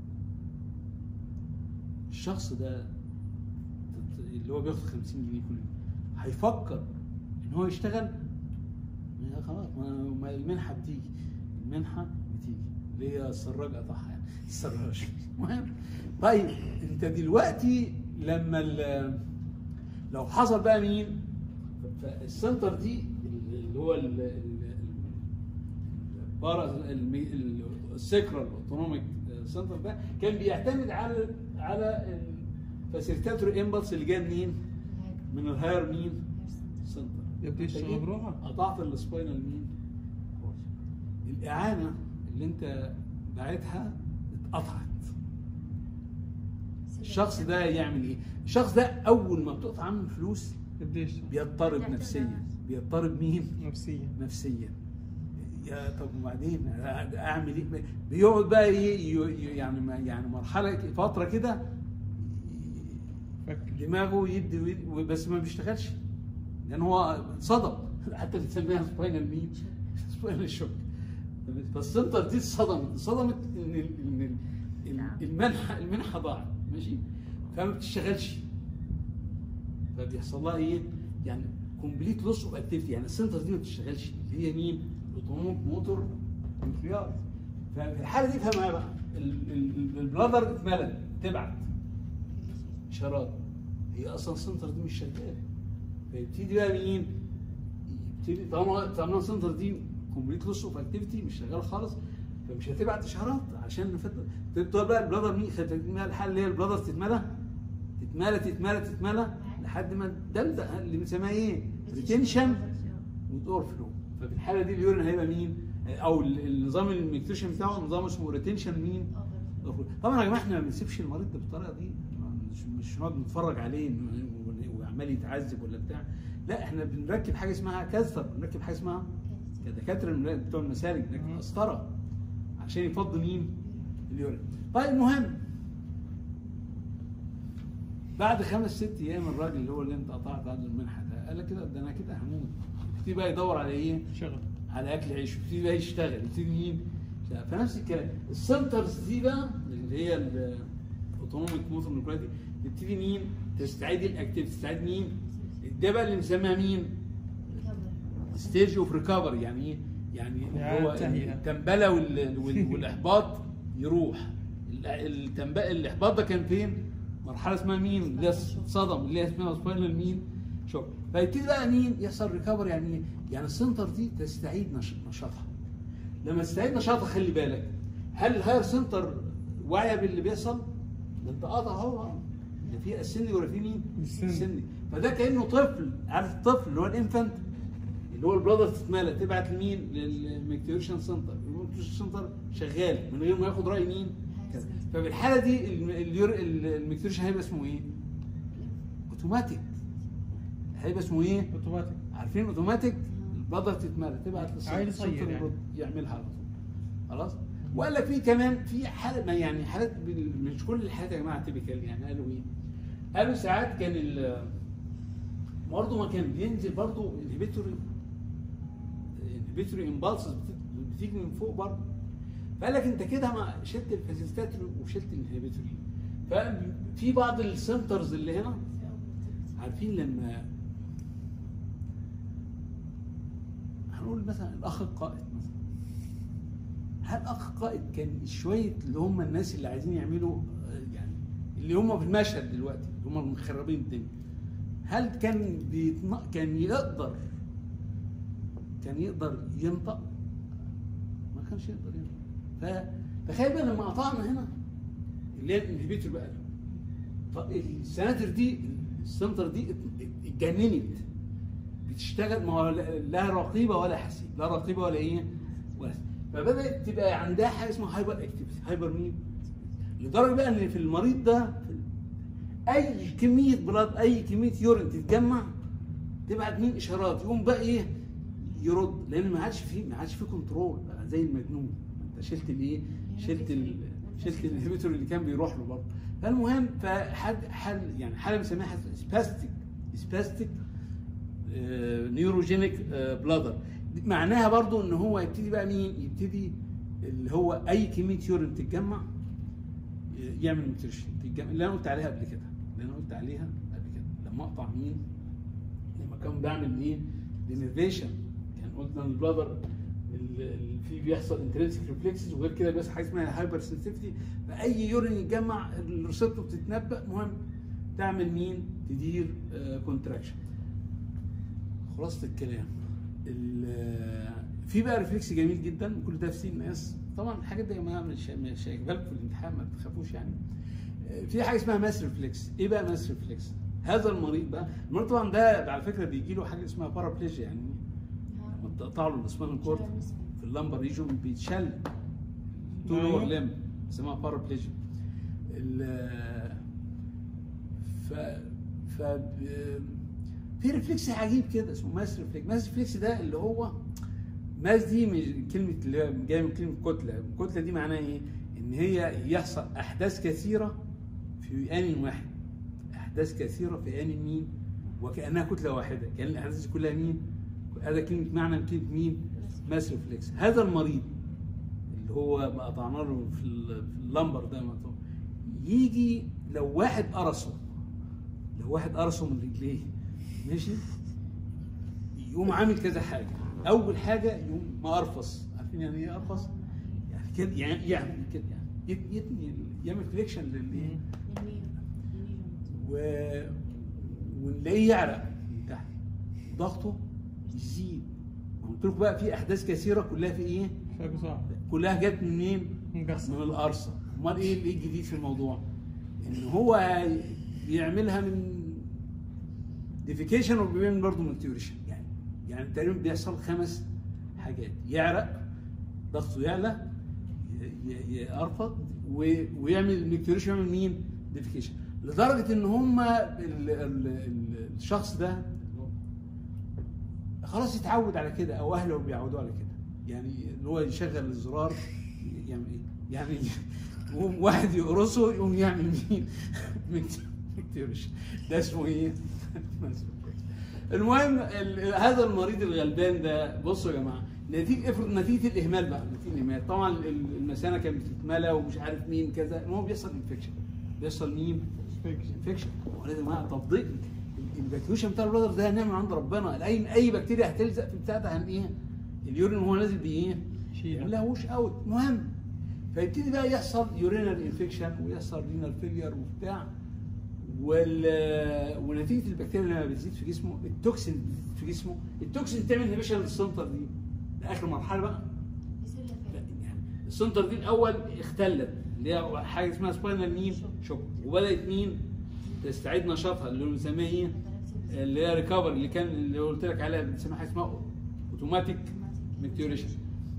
الشخص ده اللي هو بياخد 50 جنيه كل يوم هيفكر ان هو يشتغل ما خلاص ما ما المنحه بتيجي المنحه بتيجي اللي هي السراج قطعها يعني السراج المهم طيب انت دلوقتي لما ال- لو حصل بقى مين فالسنتر دي اللي هو ال- ال- البارا المي- ال- السيكرال اوتونوميك سنتر ده كان بيعتمد على على الفاسيليتاتور امبلس اللي جاي منين؟ من الهاير مين؟ سنتر يبدأ يشتغل أنت جيت بروحه. قطعت السباينال مين؟ الاعانه اللي انت باعتها اتقطعت الشخص ده يعمل ايه؟ الشخص ده اول ما بتقطع عنه الفلوس يبدأ يشتغل بيضطرب نفسيا بيضطرب مين؟ نفسيا نفسيا يا طب وبعدين اعمل ايه؟ بيقعد بقى ي- ي- يعني ما- يعني مرحله فتره كده فكر دماغه يدي ويدي بس ما بيشتغلش لان هو صدم حتى بنسميها سباينال مين؟ سباينال شوك فالسنتر دي اتصدمت اتصدمت ان ال- ان ال- ال- المنحه المنحه ضاعت ماشي فما بتشتغلش فبيحصل لها ايه؟ يعني كومبليت لوس اوف اكتيفيتي يعني السنتر دي ما بتشتغلش اللي هي مين؟ الاوتونوميك موتور نيوكليار ففي الحاله دي فهم معايا بقى ال- ال- البلادر اتملت تبعت اشارات هي اصلا السنتر دي مش شغاله فيبتدي بقى مين؟ يبتدي طالما طالما السنتر دي كومبليت لوس اوف اكتيفيتي مش شغاله خالص فمش هتبعت اشارات عشان نفضل تبدا بقى البلادر مين خدنا الحل اللي هي البلادر تتملى تتملى تتملى تتملى لحد ما تدلدق اللي بنسميها ايه؟ ريتنشن ودور فلو ففي الحاله دي اليورين هيبقى مين؟ او ال- النظام الميكتوشن بتاعه نظام اسمه ريتنشن مين؟ دور فلو. طبعا يا جماعه احنا ما بنسيبش المريض ده بالطريقه دي مش مش نقعد نتفرج عليه إنه- وعمال يتعذب ولا بتاع لا احنا بنركب حاجه اسمها كاستر بنركب حاجه اسمها كدكاتره الملا- بتوع المسالك بنركب مم. قسطره عشان يفضي مين؟ اليورين طيب المهم بعد خمس ست ايام الراجل اللي هو اللي انت قطعت عنده المنحه ده قال لك كده ده انا كده هموت يبتدي بقى يدور على ايه؟ شغل على اكل عيش يبتدي بقى يشتغل يبتدي مين؟ يشتغل. فنفس الكلام السنترز دي بقى اللي هي الاوتونوميك موتور نيوكلاي دي تبتدي مين؟ تستعيد الاكتيف تستعيد مين؟ ده بقى اللي بنسميها مين؟ ستيج اوف ريكفري يعني ايه؟ يعني اللي هو إعادة تهيئة. التنبله وال- وال- والاحباط يروح ال- التنب... الاحباط ده كان فين؟ مرحله اسمها مين؟ اللي هي الصدم اللي هي اسمها سباينال مين؟ شوك فيبتدي بقى مين؟ يحصل ريكفري يعني ايه؟ يعني السنتر دي تستعيد نش- نشاطها لما تستعيد نشاطها خلي بالك هل الهاير سنتر واعيه باللي بيحصل؟ ده انت قاطع اهو ده في السن ولا في مين؟ السن. السن فده كانه طفل عارف الطفل اللي هو الانفنت اللي هو البلادر تتملى تبعت لمين؟ للميكتيوريشن سنتر الميكتيوريشن سنتر شغال من غير ما ياخد راي مين؟ كذا ففي الحاله دي الم- اليور- الميكتيوريشن هيبقى اسمه ايه؟ اوتوماتيك هيبقى اسمه ايه؟ اوتوماتيك عارفين اوتوماتيك البلادر تتملى تبعت عيل للسنتر صغير يعني. يرد يعملها على طول خلاص وقال لك في كمان في حاله ما يعني حالات بال- مش كل الحالات يا جماعه تيبيكال يعني قالوا ايه؟ قالوا ساعات كان ال برضه ما كان بينزل برضه انهبيتوري انهبيتوري امبالسز بتيجي من فوق برضه فقال لك انت كده ما شلت الفاسيستاتوري وشلت الانهبيتوري ففي بعض السنترز اللي هنا عارفين لما هنقول مثلا الاخ القائد مثلا هل اخ قائد كان شويه اللي هم الناس اللي عايزين يعملوا آه، يعني اللي هم في المشهد دلوقتي اللي هم مخربين الدنيا هل كان بيتن... كان يقدر كان يقدر ينطق ما كانش يقدر ينطق فتخيل بقى لما قطعنا هنا اللي هي الانهبيتور بقى فالسناتر دي السنتر دي ات- اتجننت بتشتغل ما هو لا لا رقيبه ولا حسيب لا رقيبه ولا ايه ولا حسيب. فبدات تبقى عندها حاجه اسمها هايبر اكتيفيتي هايبر مين لدرجه بقى ان في المريض ده اي كميه بلاد اي كميه يورين تتجمع تبعت مين اشارات يقوم بقى ايه يرد لان ما عادش فيه ما عادش فيه كنترول بقى زي المجنون انت شلت الايه شلت ال... شلت الانهبيتور اللي كان بيروح له برضه فالمهم فحد حل يعني حاله بنسميها سباستيك سباستيك نيوروجينيك بلادر معناها برضو ان هو يبتدي بقى مين يبتدي اللي هو اي كميه يورين تتجمع آه، يعمل نيوتريشن تتجمع اللي انا قلت عليها قبل كده اللي انا قلت عليها قبل كده لما اقطع مين لما كان بعمل ايه دينيفيشن كان قلنا ان البلادر ال- ال- في بيحصل انترنسيك ريفلكسز وغير كده بيحصل حاجه اسمها هايبر سنسيتيفيتي فاي يورين يتجمع الريسبتور بتتنبأ مهم تعمل مين تدير كونتراكشن خلاصه الكلام ال- في بقى ريفلكس جميل جدا كل ده في سين الناس طبعا الحاجات دي يا جماعه مش مش هيجيبها لكم في الامتحان ما تخافوش يعني آه، في حاجه اسمها ماس ريفلكس ايه بقى ماس ريفلكس هذا المريض بقى المريض طبعا ده على فكره بيجي له حاجه اسمها بارابليجيا يعني لما تقطع له الاسبان كورد في اللمبر ريجون بيتشل طول أيوة. هو لم اسمها بارابليجيا ال- ف ف في ريفلكس عجيب كده اسمه ماس ريفلكس ماس ريفلكس ده اللي هو ماس دي من كلمه اللي هي جايه من كلمه كتله الكتله دي معناها ايه ان هي يحصل احداث كثيره في ان واحد احداث كثيره في ان مين وكانها كتله واحده كان الاحداث دي كلها مين هذا كلمه معنى من كلمه مين ماس ريفلكس هذا المريض اللي هو ما قطعنا له في ال- في اللمبر ده مقطوع يجي لو واحد قرصه لو واحد قرصه من رجليه ماشي يقوم عامل كذا حاجه اول حاجه يقوم مقرفص عارفين يعني ايه قرفص يعني كده يعني يعمل كده يعني يت- يتني يعمل فليكشن للايه و... ونلاقيه يعرق من تحت ضغطه يزيد قلت لكم بقى في احداث كثيره كلها في ايه؟ فرق صعب كلها جت منين؟ من مقصر القرصه امال ايه ايه الجديد في الموضوع؟ ان هو بيعملها من ديفيكيشن وبيعمل برضه من تيوريشن يعني يعني تقريبا بيحصل خمس حاجات يعرق ضغطه يعلى ي- ي- يرفض و- ويعمل ميكتوريشن يعمل مين؟ ديفيكيشن لدرجه ان هم ال- ال- ال- الشخص ده خلاص يتعود على كده او اهله بيعودوا على كده يعني اللي هو يشغل الزرار يعمل ايه؟ يعني يقوم واحد يقرصه يقوم يعمل مين؟ ميكتوريشن ده اسمه ايه؟ المهم ال- هذا المريض الغلبان ده بصوا يا جماعه نتيجه افرض نتيجه الاهمال بقى نتيجه الاهمال طبعا ال- المثانه كانت بتتملى ومش عارف مين كذا المهم بيحصل انفكشن بيحصل مين؟ انفكشن ولازم بقى تفضيل الفاكيوشن بتاع البلادر ده نعمه عند ربنا اي اي بكتيريا هتلزق في بتاع ده هن ايه؟ اليورين وهو نازل بايه؟ شيلها. يعملها وش اوت مهم فيبتدي بقى يحصل يورينال انفكشن ويحصل رينال فيلير وبتاع وال ونتيجه البكتيريا لما بتزيد في جسمه التوكسين بتزيد في جسمه التوكسين تعمل انهبيشن للسنتر دي لاخر مرحله بقى يعني السنتر دي الاول اختلت اللي هي حاجه اسمها سباينال مين شوك وبدات مين تستعيد نشاطها اللي هو بنسميها ايه اللي هي ريكفر اللي كان اللي قلت لك عليها بنسميها حاجه اسمها اوتوماتيك ميتيوريشن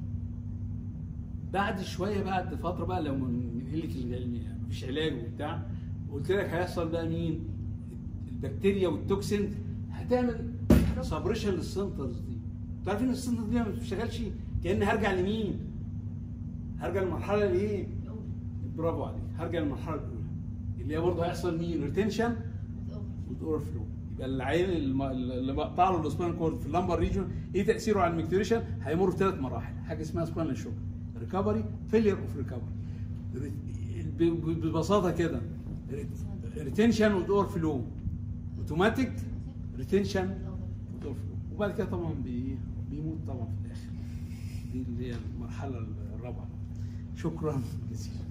بعد شويه بعد فتره بقى لو من قله مفيش علاج وبتاع قلت لك هيحصل بقى مين البكتيريا والتوكسين هتعمل سبريشن للسنترز دي انتوا عارفين السنتر دي ما بتشتغلش كان هرجع لمين هرجع للمرحله اللي ايه برافو عليك هرجع للمرحله الاولى اللي هي برضه هيحصل مين ريتنشن والاور فلو يبقى العين الم- اللي بقطع له السباين كورد في اللمبر ريجون ايه تاثيره على الميكتوريشن هيمر في ثلاث مراحل حاجه اسمها سباين شوك ريكفري فيلير اوف ريكفري ببساطه كده ريتنشن والاور فلو اوتوماتيك ريتنشن والاور فلو وبعد كده طبعا بي- بيموت طبعا في الاخر دي اللي هي المرحله الرابعه شكرا جزيلا